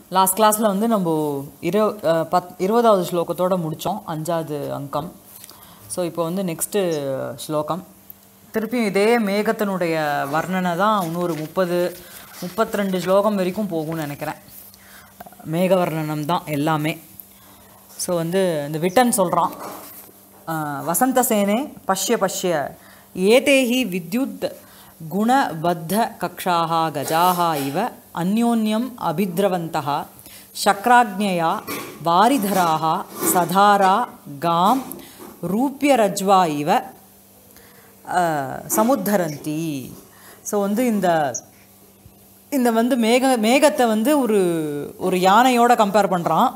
Last கிளாஸில் வந்து நம்ம இரு அஹ், பத் இருபதாவது ஸ்லோகத்தோட முடித்தோம் அஞ்சாவது அங்கம் ஸோ இப்போ வந்து நெக்ஸ்ட்டு ஸ்லோகம் திருப்பியும் இதே மேகத்தினுடைய வர்ணனை தான் இன்னொரு முப்பது முப்பத்தி ரெண்டு ஸ்லோகம் வரைக்கும் போகும்னு நினைக்கிறேன் மேக வர்ணனம் தான் எல்லாமே ஸோ வந்து இந்த விட்டன் சொல்கிறான் வசந்தசேனே பஷ்ய பஷ்ய ஏதேஹி வித்யுத் குணபத்த கக்ஷாः கஜாः இவ அந்யோன்யம் அபித்ரவந்தः சக்ராக்ஞயா வாரிதராः சதாரா காம் ரூப்யரஜ்வா இவ அஹ், சமுத்தரந்தி ஸோ வந்து இந்த இந்த வந்து மேக மேகத்தை வந்து ஒரு ஒரு யானையோட கம்பேர் பண்ணுறான்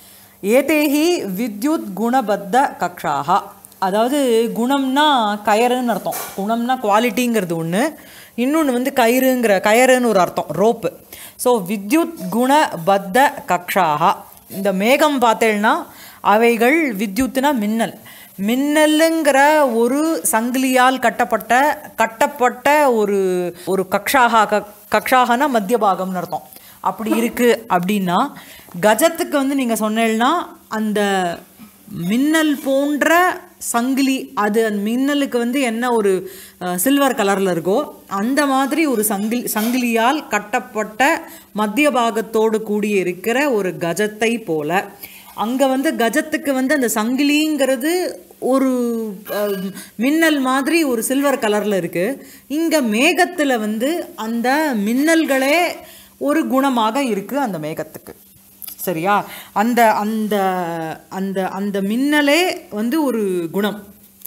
ஏதேஹி வித்யுத் குணபத்த கக்ஷாகா அதாவது குணம்னா கயறுன்னு அர்த்தம் குணம்னா குவாலிட்டிங்கிறது ஒன்று இன்னொன்று வந்து கயிறுங்கிற கயறுன்னு ஒரு அர்த்தம் ரோப்பு ஸோ வித்யுத் குணபத்த கக்ஷாகா இந்த மேகம் பார்த்தேன்னா அவைகள் வித்யுத்னா மின்னல் மின்னலுங்கிற ஒரு சங்கிலியால் கட்டப்பட்ட கட்டப்பட்ட ஒரு ஒரு கக்ஷாகா க கக்ஷாகனா மத்திய பாகம்னு அர்த்தம் அப்படி இருக்கு அப்படின்னா கஜத்துக்கு வந்து நீங்கள் சொன்னேன்னா அந்த மின்னல் போன்ற சங்கிலி அது அந்த மின்னலுக்கு வந்து என்ன ஒரு சில்வர் கலரில் இருக்கோ அந்த மாதிரி ஒரு சங்கிலி சங்கிலியால் கட்டப்பட்ட மத்திய பாகத்தோடு கூடிய இருக்கிற ஒரு கஜத்தை போல அங்கே வந்து கஜத்துக்கு வந்து அந்த சங்கிலிங்கிறது ஒரு அஹ், மின்னல் மாதிரி ஒரு சில்வர் கலரில் இருக்குது இங்கே மேகத்தில் வந்து அந்த மின்னல்களே ஒரு குணமாக இருக்குது அந்த மேகத்துக்கு சரியா அந்த அந்த அந்த அந்த மின்னலே வந்து ஒரு குணம்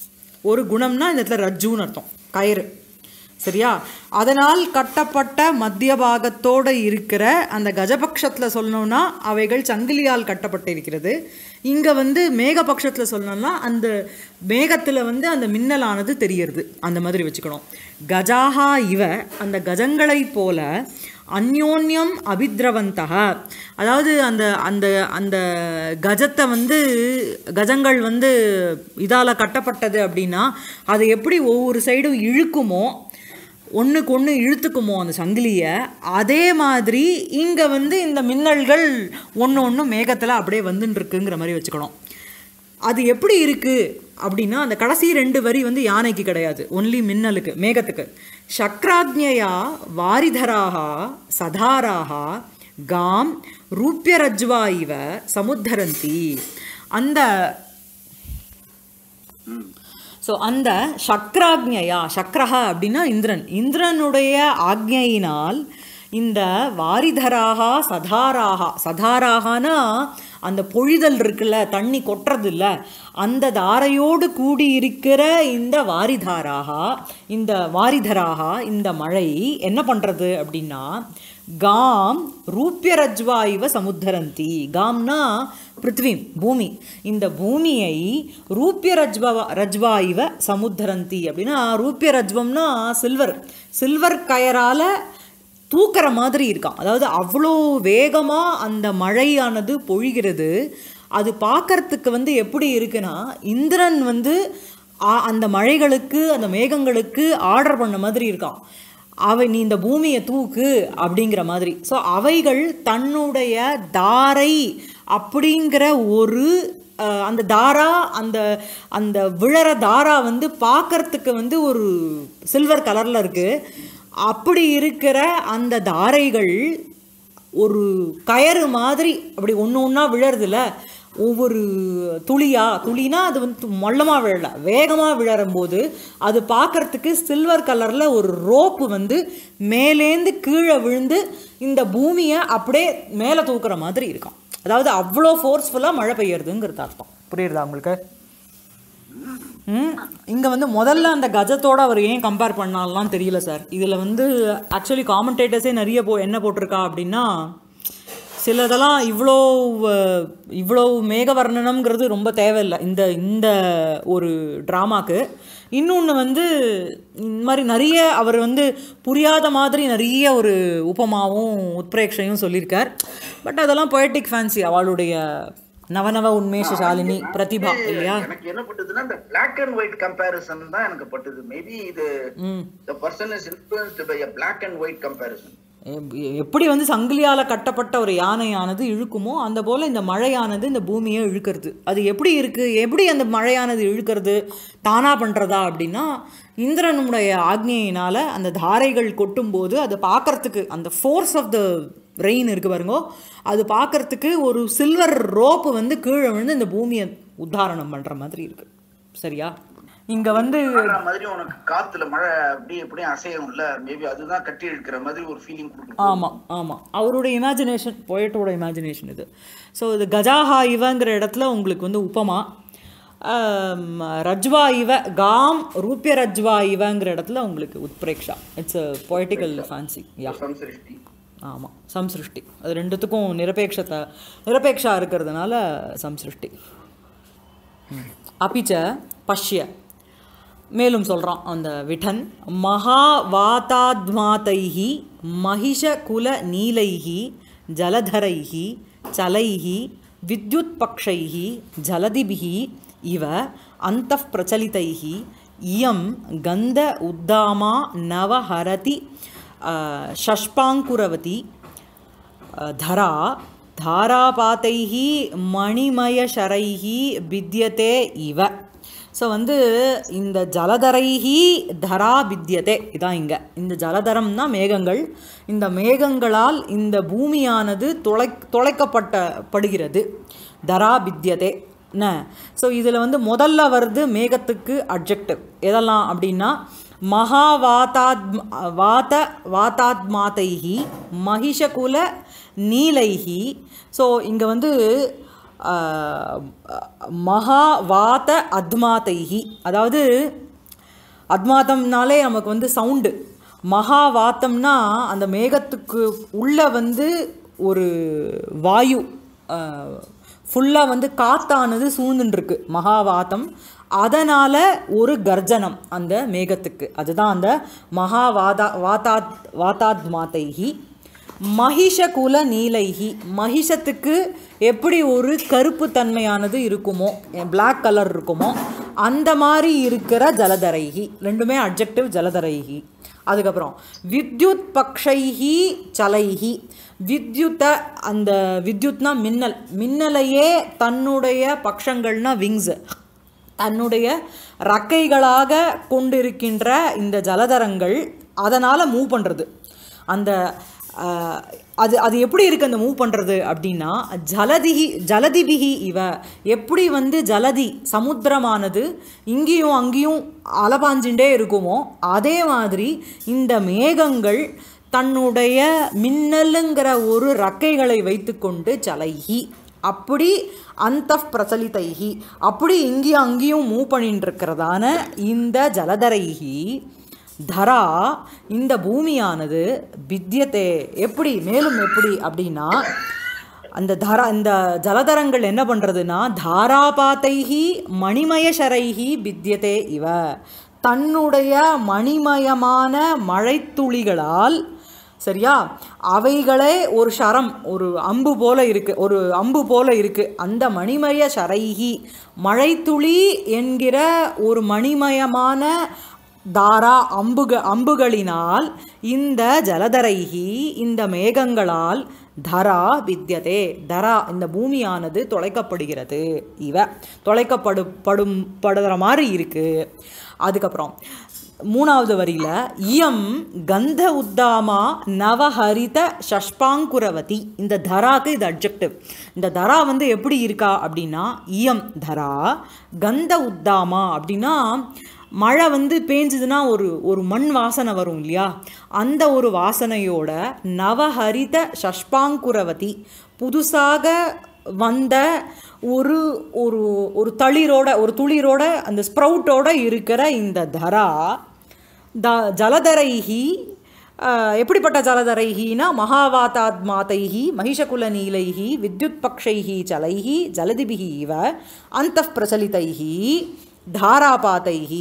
ஒரு குணம்னா இந்த இடத்துல ரஜ்ஜுன்னு அர்த்தம் கயிறு சரியா அதனால் கட்டப்பட்ட மத்திய பாகத்தோடு இருக்கிற அந்த கஜபக்ஷத்தில் சொல்லணும்னா அவைகள் சங்கிலியால் கட்டப்பட்டிருக்கிறது இங்கே வந்து மேகபக்ஷத்தில் சொல்லணும்னா அந்த மேகத்தில் வந்து அந்த மின்னலானது தெரியறது அந்த மாதிரி வச்சுக்கணும் கஜாஹா இவ அந்த கஜங்களைப் போல அந்யோன்யம் அபித்ரவந்தக அதாவது அந்த அந்த அந்த கஜத்தை வந்து கஜங்கள் வந்து இதால் கட்டப்பட்டது அப்படின்னா அது எப்படி ஒவ்வொரு சைடும் இழுக்குமோ ஒன்றுக்கு ஒன்று இழுத்துக்குமோ அந்த சங்கிலியை அதே மாதிரி இங்கே வந்து இந்த மின்னல்கள் ஒன்று ஒன்று மேகத்தில் அப்படியே வந்துன்னு இருக்குங்கிற மாதிரி வச்சுக்கணும் அது எப்படி இருக்குது அப்படின்னா அந்த கடைசி ரெண்டு வரி வந்து யானைக்கு கிடையாது ஒன்லி மின்னலுக்கு மேகத்துக்கு சக்ராக்ஞயா வாரிதராக சதாராக காம் ரூப்யரஜ்வா இவ சமுத்தரந்தி அந்த ஸோ அந்த சக்ராக்ஞயா சக்ரஹா அப்படின்னா இந்திரன் இந்திரனுடைய ஆக்ஞையினால் இந்த வாரிதராக சதாராக சதாராகனா அந்த பொழிதல் இருக்குல்ல தண்ணி கொட்டுறது இல்ல அந்த தாரையோடு கூடி இருக்கிற இந்த வாரிதாராக இந்த வாரிதராக இந்த மழை என்ன பண்ணுறது அப்படின்னா காம் ரூப்யரஜ்வா இவ சமுத்தரந்தி காம்னா பிருத்வி பூமி இந்த பூமியை ரூப்ய ரஜ்வா ரஜ்வா இவ சமுத்தரந்தி அப்படின்னா ரூப்ய ரஜ்வம்னா சில்வர் சில்வர் கயரால தூக்கிற மாதிரி இருக்கான் அதாவது அவ்வளோ வேகமாக அந்த மழையானது பொழிகிறது அது பார்க்கறதுக்கு வந்து எப்படி இருக்குன்னா இந்திரன் வந்து ஆ- அந்த மழைகளுக்கு அந்த மேகங்களுக்கு ஆர்டர் பண்ண மாதிரி இருக்கான் அவை நீ இந்த பூமியை தூக்கு அப்படிங்கிற மாதிரி ஸோ அவைகள் தன்னுடைய தாரை அப்படிங்கிற ஒரு அஹ், அந்த தாரா அந்த அந்த விழற தாரா வந்து பார்க்கறதுக்கு வந்து ஒரு சில்வர் கலரில் இருக்குது அப்படி இருக்கிற அந்த தாரைகள் ஒரு கயறு மாதிரி அப்படி ஒன்று ஒன்றா விழறதுல ஒவ்வொரு துளியா துளினா அது வந்து மொல்லமாக விழல வேகமாக விழறும்போது அது பார்க்கறதுக்கு சில்வர் கலரில் ஒரு ரோப்பு வந்து மேலேந்து கீழே விழுந்து இந்த பூமியை அப்படியே மேலே தூக்குற மாதிரி இருக்கான் அதாவது அவ்வளோ ஃபோர்ஸ்ஃபுல்லாக மழை பெய்யறதுங்கிறது அர்த்தம் புரியுறதா உங்களுக்கு ம் இங்கே வந்து முதல்ல அந்த கஜத்தோட அவர் ஏன் கம்பேர் பண்ணாலாம் தெரியல சார் இதில் வந்து ஆக்சுவலி காமெண்டேட்டர்ஸே நிறைய போ என்ன போட்டிருக்கா அப்படின்னா சிலதெல்லாம் இவ்வளோ அஹ், இவ்வளோ மேக வர்ணனம்ங்கிறது ரொம்ப தேவையில்லை இந்த இந்த ஒரு ட்ராமாக்கு இன்னொன்று வந்து இந்த மாதிரி நிறைய அவர் வந்து புரியாத மாதிரி நிறைய ஒரு உபமாவும் உத்பிரேக்ஷையும் சொல்லியிருக்கார் பட் அதெல்லாம் பொயட்டிக் ஃபேன்சி அவளுடைய நவநவ உன்மேஷ சாலினி பிரதிபா இல்லையா எனக்கு என்ன பட்டதுன்னா இந்த பிளாக் அண்ட் ஒயிட் கம்பேரிசன் தான் எனக்கு பட்டது மேபி இது ம் the person is influenced by a black and white comparison எப்- எப்படி வந்து சங்கிலியால் கட்டப்பட்ட ஒரு யானையானது இழுக்குமோ அந்த போல் இந்த மழையானது இந்த பூமியை இழுக்கிறது அது எப்படி இருக்குது எப்படி அந்த மழையானது இழுக்கிறது தானாக பண்ணுறதா அப்படின்னா இந்திரனுடைய ஆக்ஞையினால் அந்த தாரைகள் கொட்டும்போது அதை பார்க்கறதுக்கு அந்த ஃபோர்ஸ் ஆஃப் த ரெயின் இருக்குது பாருங்கோ அது பார்க்கறதுக்கு ஒரு சில்வர் ரோப்பு வந்து கீழே விழுந்து இந்த பூமியை உத்தாரணம் பண்ணுற மாதிரி இருக்குது சரியா இங்கே வந்து ஆடுற மாதிரி உனக்கு காத்துல மழை அப்படியே எப்படியும் அசையும் இல்ல மேபி அதுதான் கட்டி இழுக்கிற மாதிரி ஒரு ஃபீலிங் கொடுக்கும் ஆமாம் ஆமாம் அவருடைய இமேஜினேஷன் போயட்டோட இமேஜினேஷன் இது ஸோ இது கஜாஹா இவங்கிற இடத்துல உங்களுக்கு வந்து உபமா ஆம், ரஜ்வா இவ காம் ரூபிய ரஜ்வா இவங்கிற இடத்துல உங்களுக்கு உத்பிரேக்ஷா it's a poetical fancy yeah சம்சிருஷ்டி ஆமாம் சம்சிருஷ்டி அது ரெண்டுத்துக்கும் நிரபேட்சத்தை நிரபேக்ஷா இருக்கிறதுனால சம்சிருஷ்டி ம். அபிச்ச பஷ்ய மேலும் சொல்கிறான் அந்த விடன் மகாவாதாத்மாதைஹி மகிஷகுல நீலைஹி ஜலதரைஹி சலைஹி வித்யுத் பக்ஷைஹி ஜலதிபிஹி இவ அந்தः பிரச்சலிதைஹி இயம் கந்த உத்தாமா நவஹரதி அஹ், ஷஷ்பாங்குரவதி धरा धारापातैः மணிமயசரைः வித்யதே இவ ஸோ வந்து இந்த ஜலதரைஹி தரா வித்யதே இதான் இங்கே இந்த ஜலதரம்னா மேகங்கள் இந்த மேகங்களால் இந்த பூமியானது தொலை தொலைக்கப்பட்ட படுகிறது தரா வித்யதே என்ன ஸோ இதில் வந்து முதல்ல வருது மேகத்துக்கு அட்ஜெக்டிவ் எதெல்லாம் அப்படின்னா மகாவாதாத் வாத வாதாத்மாதைஹி மகிஷகுல நீலைஹி ஸோ இங்கே வந்து ஆஹ், மகாவாத அத்மாதைஹி அதாவது அத்மாதம்னாலே நமக்கு வந்து சவுண்டு மகாவாத்தம்னா அந்த மேகத்துக்கு உள்ள வந்து ஒரு வாயு ஃபுல்லாக வந்து காத்தானது சூழ்ந்துட்டுருக்கு மகாவாத்தம் அதனால் ஒரு கர்ஜனம் அந்த மேகத்துக்கு அதுதான் அந்த மகாவாதா வாத்தாத் வாத்தாத்மாதைஹி மகிஷகுல நீலைஹி மகிஷத்துக்கு எப்படி ஒரு கருப்பு தன்மையானது இருக்குமோ பிளாக் கலர் இருக்குமோ அந்த மாதிரி இருக்கிற ஜலதரைஹி ரெண்டுமே அட்ஜெக்டிவ் ஜலதரைஹி அதுக்கப்புறம் வித்யுத் பக்ஷைஹி சலைஹி வித்யுத்த அந்த வித்யுத்னா மின்னல் மின்னலையே தன்னுடைய பக்ஷங்கள்னா விங்ஸ் தன்னுடைய ரக்கைகளாக கொண்டிருக்கின்ற இந்த ஜலதரங்கள் அதனால் மூவ் பண்ணுறது அந்த அஹ், அது அது எப்படி இருக்குது அந்த மூவ் பண்ணுறது அப்படின்னா ஜலதிகி ஜலதிபிகி இவ எப்படி வந்து ஜலதி சமுத்திரமானது இங்கேயும் அங்கேயும் அலபாஞ்சுட்டே இருக்குமோ அதே மாதிரி இந்த மேகங்கள் தன்னுடைய மின்னலுங்கிற ஒரு ரக்கைகளை வைத்துக்கொண்டு ஜலைஹி அப்படி அந்த பிரச்சலிதைஹி அப்படி இங்கேயும் அங்கேயும் மூவ் பண்ணிட்டு இருக்கிறதான இந்த ஜலதரைஹி தரா இந்த பூமியானது வித்யத்தே எப்படி மேலும் எப்படி அப்படின்னா அந்த தரா இந்த ஜலதரங்கள் என்ன பண்ணுறதுன்னா தாராபாத்தைஹி மணிமயசரைஹி வித்யதே இவ தன்னுடைய மணிமயமான மழைத்துளிகளால் சரியா அவைகளே ஒரு சரம் ஒரு அம்பு போல இருக்கு ஒரு அம்பு போல இருக்கு அந்த மணிமய சரைஹி மழைத்துளி என்கிற ஒரு மணிமயமான தாரா அம்புக அம்புகளினால் இந்த ஜலதரைஹி இந்த மேகங்களால் தரா வித்யதே தரா இந்த பூமியானது தொலைக்கப்படுகிறது இவ தொலைக்கப்படு படும் படுற மாதிரி இருக்கு அதுக்கப்புறம் மூணாவது வரியில இயம் கந்த உத்தாமா நவஹரித ஷஷ்பாங்குரவதி இந்த தராக்கு இது அட்ஜெக்டிவ் இந்த தரா வந்து எப்படி இருக்கா அப்படின்னா இயம் தரா கந்த உத்தாமா அப்படின்னா மழை வந்து பேஞ்சுதுன்னா ஒரு ஒரு மண் வாசனை வரும் இல்லையா அந்த ஒரு வாசனையோட நவஹரித ஷஷ்பாங்குரவதி புதுசாக வந்த ஒரு ஒரு ஒரு தளிரோட ஒரு துளிரோட அந்த ஸ்ப்ரவுட்டோட இருக்கிற இந்த தரா த ஜலதரைஹி அஹ், எப்படிப்பட்ட ஜலதரைஹினா மகாவாதாத்மாதைஹி மகிஷகுல நீலைஹி வித்யுத் பக்ஷைஹி சலைஹி ஜலதிபிஹி இவ அந்த பிரச்சலிதைஹி தாராபாதைஹி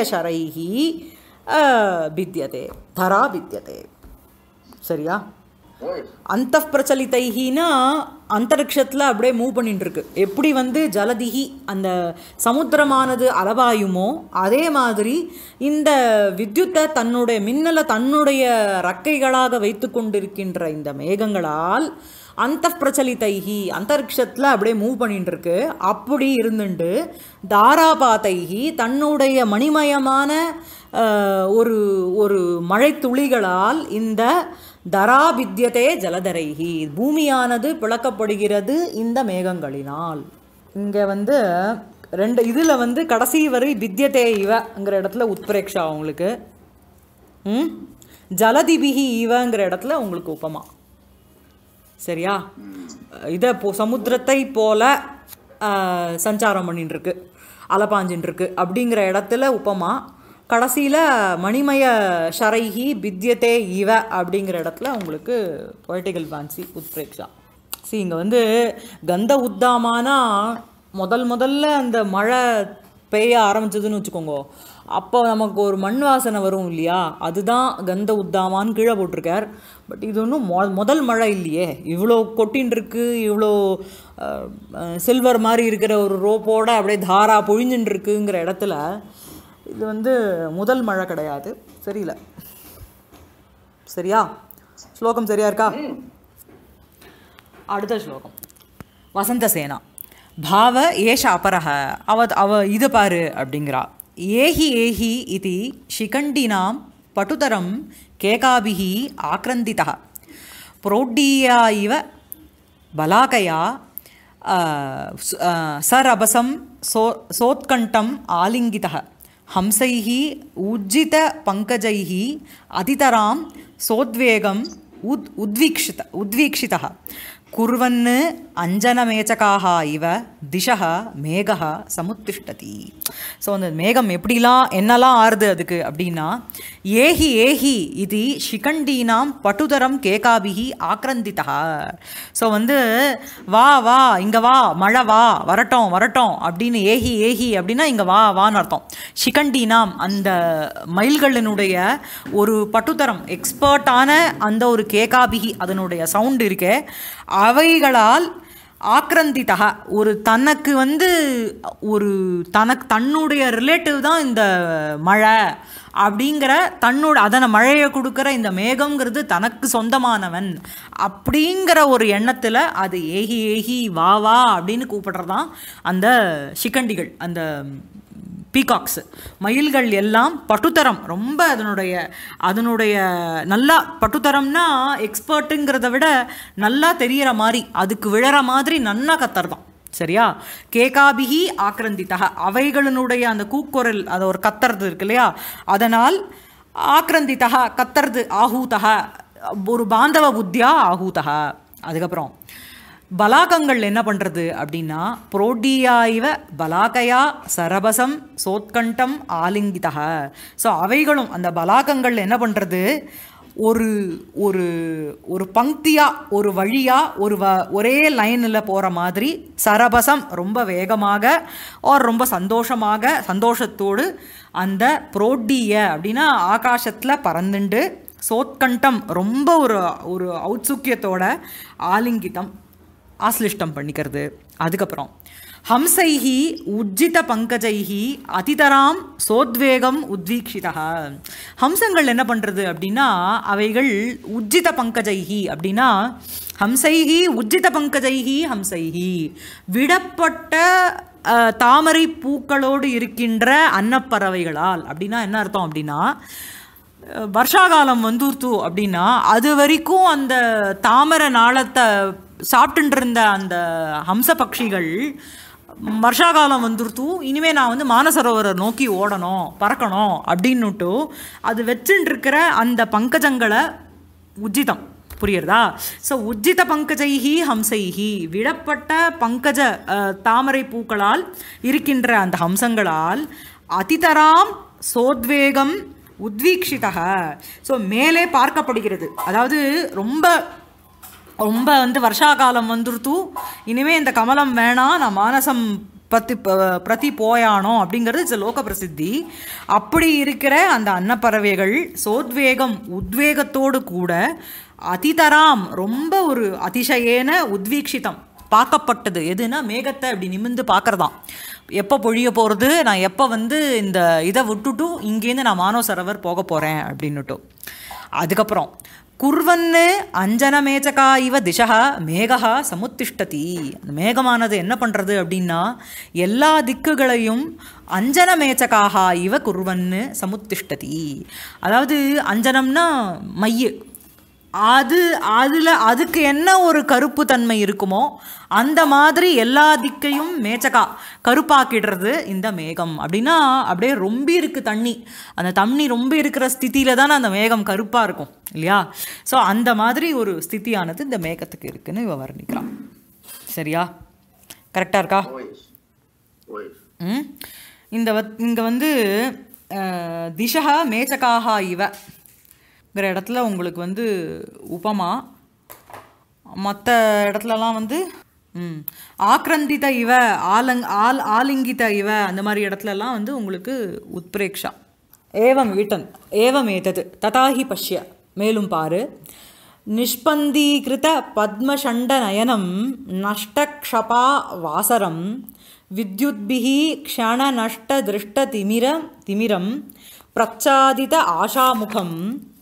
மணிமயசரைஹி அஹ், வித்யதே தரா வித்யதே சரியா ஓய் அந்த பிரச்சலிதைகினா அந்தரிக்ஷத்தில் அப்படியே மூவ் பண்ணிட்டு இருக்கு எப்படி வந்து ஜலதிகி அந்த சமுத்திரமானது அலபாயுமோ அதே மாதிரி இந்த வித்யுத்தை தன்னுடைய மின்னலை தன்னுடைய ரக்கைகளாக வைத்து கொண்டிருக்கின்ற இந்த மேகங்களால் அந்த பிரச்சலிதைகி அந்தரிக்ஷத்தில் அப்படியே மூவ் பண்ணிட்டு இருக்கு அப்படி இருந்துட்டு தாராபாதைகி தன்னுடைய மணிமயமான அஹ், ஒரு ஒரு மழைத்துளிகளால் இந்த தரா வித்யதே ஜலதரைகி பூமியானது பிளக்கப்படுகிறது இந்த மேகங்களினால் இங்கே வந்து ரெண்டு இதில் வந்து கடைசி வரை வித்யதே இவங்கிற இடத்துல உத்பிரேக்ஷா உங்களுக்கு ம் ஜலதிபிகி இவங்கிற இடத்துல உங்களுக்கு உபமா சரியா இதை போ சமுத்திரத்தை போல அஹ், சஞ்சாரம் பண்ணிட்டு இருக்கு அலப்பாஞ்சின்னு இருக்கு அப்படிங்கிற இடத்துல உப்பமா கடைசியில் மணிமய ஷரைஹி பித்யதே இவ அப்படிங்கிற இடத்துல உங்களுக்கு பொலிட்டிக்கல் ஃபேன்சி உத்பிரேக்ஷா சி இங்கே வந்து கந்த உத்தாமானா முதல் முதல்ல அந்த மழை பெய்ய ஆரம்பிச்சதுன்னு வச்சுக்கோங்க அப்போ நமக்கு ஒரு மண் வாசனை வரும் இல்லையா அதுதான் கந்த உத்தாமான்னு கீழே போட்டிருக்கார் பட் இது ஒன்றும் மொ முதல் மழை இல்லையே இவ்வளோ கொட்டின்னு இருக்கு இவ்வளோ சில்வர் மாதிரி இருக்கிற ஒரு ரோப்போட அப்படியே தாரா பொழிஞ்சுன்னு இருக்குங்கிற இடத்துல இது வந்து முதல் மழை கிடையாது சரியில்லை சரியா ஸ்லோகம் சரியா இருக்கா அடுத்த ஸ்லோகம் வசந்தசேனா பாவ ஏஷ அபரஹ அவ அவ இது பாரு அப்படிங்கிறா ஏஹி ஏஹி இது ஷிகண்டினாம் பட்டுதரம் கேகாபிஹி ஆக்ரந்திதः प्रोड्डीया इव बलाकया आ, स- आ, सरभसं सो सोत्कण्ठम् आलिङ्गितः हंसैः ऊज्जितपङ्कजैः अतितरां सोद्वेगम् उद् उद्वीक्षित उद्वीक्षितः कुर्वन् அஞ்சனமேச்சகாக இவ திசக மேகः சமுத்திஷ்டதி ஸோ அந்த மேகம் எப்படிலாம் என்னெல்லாம் ஆறுது அதுக்கு அப்படின்னா ஏஹி ஏஹி இது ஷிகண்டீனாம் பட்டுதரம் கேகாபிகி ஆக்ரந்திதா ஸோ வந்து வா வா இங்கே வா மழை வா வரட்டும் வரட்டும் அப்படின்னு ஏஹி ஏஹி அப்படின்னா இங்கே வா வான்னு அர்த்தம் ஷிகண்டீனாம் அந்த மயில்களினுடைய ஒரு பட்டுத்தரம் எக்ஸ்பர்ட்டான அந்த ஒரு கேகாபிகி அதனுடைய சவுண்ட் இருக்கே அவைகளால் ஆக்ரந்திதா ஒரு தனக்கு வந்து ஒரு தனக்கு தன்னுடைய ரிலேட்டிவ் தான் இந்த மழை அப்படிங்கிற தன்னோட அதனை மழையை கொடுக்குற இந்த மேகம்ங்கிறது தனக்கு சொந்தமானவன் அப்படிங்கிற ஒரு எண்ணத்தில் அது ஏகி ஏகி வா வா அப்படின்னு கூப்பிடுறதான் அந்த சிக்கண்டிகள் அந்த பீகாக்ஸ் மயில்கள் எல்லாம் பட்டுத்தரம் ரொம்ப அதனுடைய அதனுடைய நல்லா பட்டுத்தரம்னா எக்ஸ்பர்ட்டுங்கிறத விட நல்லா தெரியற மாதிரி அதுக்கு விழற மாதிரி நன்னா கத்துறதான் சரியா கேகாபிகி ஆக்ரந்தித்தக அவைகளினுடைய அந்த கூக்குரல் அது ஒரு கத்துறது இருக்கு இல்லையா அதனால் ஆக்ரந்தித்தக கத்துறது ஆகூதக ஒரு பாந்தவ புத்தியா ஆகூதக அதுக்கப்புறம் பலாக்கங்கள் என்ன பண்ணுறது அப்படின்னா புரோடியா இவ பலாக்கையா சரபசம் சோத்கண்டம் ஆலிங்கிதக ஸோ அவைகளும் அந்த பலாக்கங்கள் என்ன பண்ணுறது ஒரு ஒரு ஒரு பங்கியாக ஒரு வழியாக ஒரு வ ஒரே லைனில் போகிற மாதிரி சரபசம் ரொம்ப வேகமாக ஒரு ரொம்ப சந்தோஷமாக சந்தோஷத்தோடு அந்த புரோட்டிய அப்படின்னா ஆகாசத்தில் பறந்துண்டு சோத்கண்டம் ரொம்ப ஒரு ஒரு ஔத்சுக்கியத்தோட ஆலிங்கிதம் ஆஸ்லிஷ்டம் பண்ணிக்கிறது அதுக்கப்புறம் ஹம்சைஹி உஜ்ஜித பங்கஜைஹி அதிதராம் சோத்வேகம் உத்வீக்ஷிதா ஹம்சங்கள் என்ன பண்ணுறது அப்படின்னா அவைகள் உஜ்ஜித பங்கஜைஹி அப்படின்னா ஹம்சைஹி உஜ்ஜித பங்கஜைஹி ஹம்சைஹி விடப்பட்ட அஹ், தாமரை பூக்களோடு இருக்கின்ற அன்னப்பறவைகளால் அப்படின்னா என்ன அர்த்தம் அப்படின்னா அஹ், வருஷாகாலம் வந்துருத்து அப்படின்னா அது வரைக்கும் அந்த தாமரை நாளத்தை சாப்பிட்டுட்டு இருந்த அந்த ஹம்ச பட்சிகள் வருஷாகாலம் வந்துருத்து இனிமே நான் வந்து மானசரோவரை நோக்கி ஓடணும் பறக்கணும் அப்படின்னுட்டு அது வச்சுட்டு இருக்கிற அந்த பங்கஜங்களை உஜ்ஜிதம் புரியுறதா ஸோ உஜ்ஜித பங்கஜைஹி ஹம்சைஹி விடப்பட்ட பங்கஜ அஹ், தாமரை பூக்களால் இருக்கின்ற அந்த ஹம்சங்களால் அதிதராம் சோத்வேகம் உத்வீக்ஷிதக ஸோ மேலே பார்க்கப்படுகிறது அதாவது ரொம்ப ரொம்ப வந்து வருஷாகாலம் வந்துருத்து இனிமே இந்த கமலம் வேணாம் நான் மானசம் பத்தி ப- பிரதி போயானோ அப்படிங்கிறது இட்ஸ் லோக பிரசித்தி அப்படி இருக்கிற அந்த அன்னப்பறவைகள் சோத்வேகம் உத்வேகத்தோடு கூட அதிதராம் ரொம்ப ஒரு அதிசயேன உத்வீக்ஷிதம் பார்க்கப்பட்டது எதுனா மேகத்தை அப்படி நிமிந்து பார்க்கறதாம் எப்போ பொழிய போகிறது நான் எப்போ வந்து இந்த இதை விட்டுட்டு இங்கேருந்து நான் மானவ சரவர் போக போகிறேன் அப்படின்னுட்டு அதுக்கப்புறம் குர்வன்னு அஞ்சனமேச்சகா இவ திசா மேகா சமுத்திஷ்டதி அந்த மேகமானது என்ன பண்ணுறது அப்படின்னா எல்லா திக்குகளையும் அஞ்சனமேச்சகாக இவ குர்வன்னு சமுத்திஷ்டதி அதாவது அஞ்சனம்னா மைய அது அதில் அதுக்கு என்ன ஒரு கருப்பு தன்மை இருக்குமோ அந்த மாதிரி எல்லா திக்கையும் மேச்சக்கா கருப்பாக்கிடுறது இந்த மேகம் அப்படின்னா அப்படியே ரொம்ப இருக்கு தண்ணி அந்த தண்ணி ரொம்ப இருக்கிற ஸ்திதியில தானே அந்த மேகம் கருப்பாக இருக்கும் இல்லையா ஸோ அந்த மாதிரி ஒரு ஸ்திதியானது இந்த மேகத்துக்கு இருக்குன்னு இவ வர்ணிக்கிறான் சரியா கரெக்டாக இருக்கா ஓஎஸ் ஓஎஸ் ம் இந்த வத் இங்கே வந்து அஹ், திசா மேச்சகாக இவங்கிற இடத்துல உங்களுக்கு வந்து உபமா மற்ற இடத்துலலாம் வந்து ம் ஆக்ரந்தித இவ ஆலங் ஆல் ஆலிங்கித இவ அந்த மாதிரி இடத்துலலாம் வந்து உங்களுக்கு உத்பிரேக்ஷா ஏவம் வீட்டன் ஏவம் ஏதது ததாஹி பஷ்ய மேலும் பாரு நிஷ்பந்தீகிருத பத்மஷண்ட நயனம் நஷ்டக்ஷபா வாசரம் வித்யுத்பிஹி க்ஷணநஷ்டதிருஷ்டதிமிர திமிரம் பிரச்சாதித ஆஷாமுகம்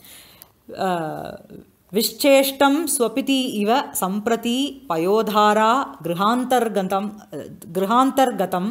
விஷ்சேஷ்டம் ஸ்வபிதி இவ சம்பிரதி பயோதாரா கிருஹாந்தர்கதம் கிருஹாந்தர்கதம்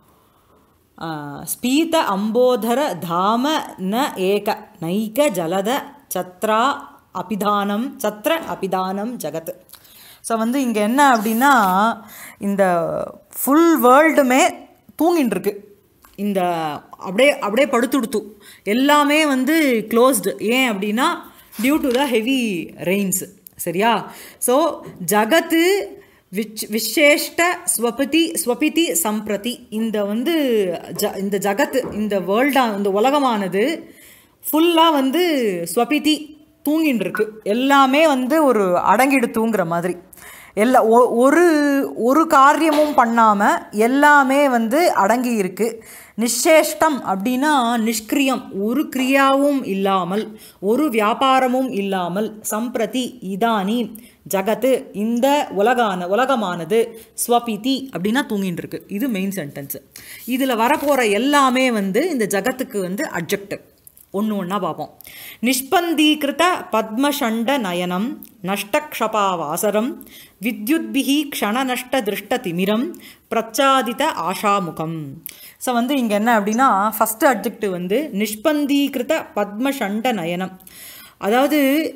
ஸ்பீத அம்போதர தாம ந ஏக நைக ஜலத சத்ரா அபிதானம் சத்ர அபிதானம் ஜகத் ஸோ வந்து இங்கே என்ன அப்படின்னா இந்த ஃபுல் வேர்ல்டுமே தூங்கின்னு இருக்கு இந்த அப்படியே அப்படியே படுத்துடுத்து எல்லாமே வந்து க்ளோஸ்டு ஏன் அப்படின்னா due to the heavy rains சரியா ஸோ ஜகத்து விச் விசேஷ்ட ஸ்வபதி ஸ்வபிதி சம்பிரதி இந்த வந்து ஜ இந்த ஜகத்து இந்த வேர்ல்டா இந்த உலகமானது ஃபுல்லாக வந்து ஸ்வபிதி தூங்கின்னு இருக்கு எல்லாமே வந்து ஒரு அடங்கிடு தூங்குற மாதிரி எல்லா ஒ- ஒரு ஒரு காரியமும் பண்ணாமல் எல்லாமே வந்து அடங்கி இருக்கு நிச்சேஷ்டம் அப்படின்னா நிஷ்கிரியம் ஒரு கிரியாவும் இல்லாமல் ஒரு வியாபாரமும் இல்லாமல் சம்பிரதி இதானி ஜகத்து இந்த உலகான உலகமானது ஸ்வபிதி அப்படின்னா தூங்கின்னு இருக்கு இது மெயின் சென்டென்ஸ் இதில் வரப்போகிற எல்லாமே வந்து இந்த ஜகத்துக்கு வந்து அப்ஜெக்டிவ் ஒன்று ஒன்றா பார்ப்போம் நிஷ்பந்தீகிருத பத்மஷண்ட நயனம் நஷ்டக்ஷபா வாசரம் வித்யுத்பிஹி க்ஷணநஷ்ட திருஷ்ட திமிரம் பிரச்சாதித ஆஷாமுகம் ஸோ வந்து இங்கே என்ன அப்படின்னா ஃபஸ்ட்டு அப்ஜெக்டிவ் வந்து நிஷ்பந்தீகிருத பத்மஷண்ட நயனம் அதாவது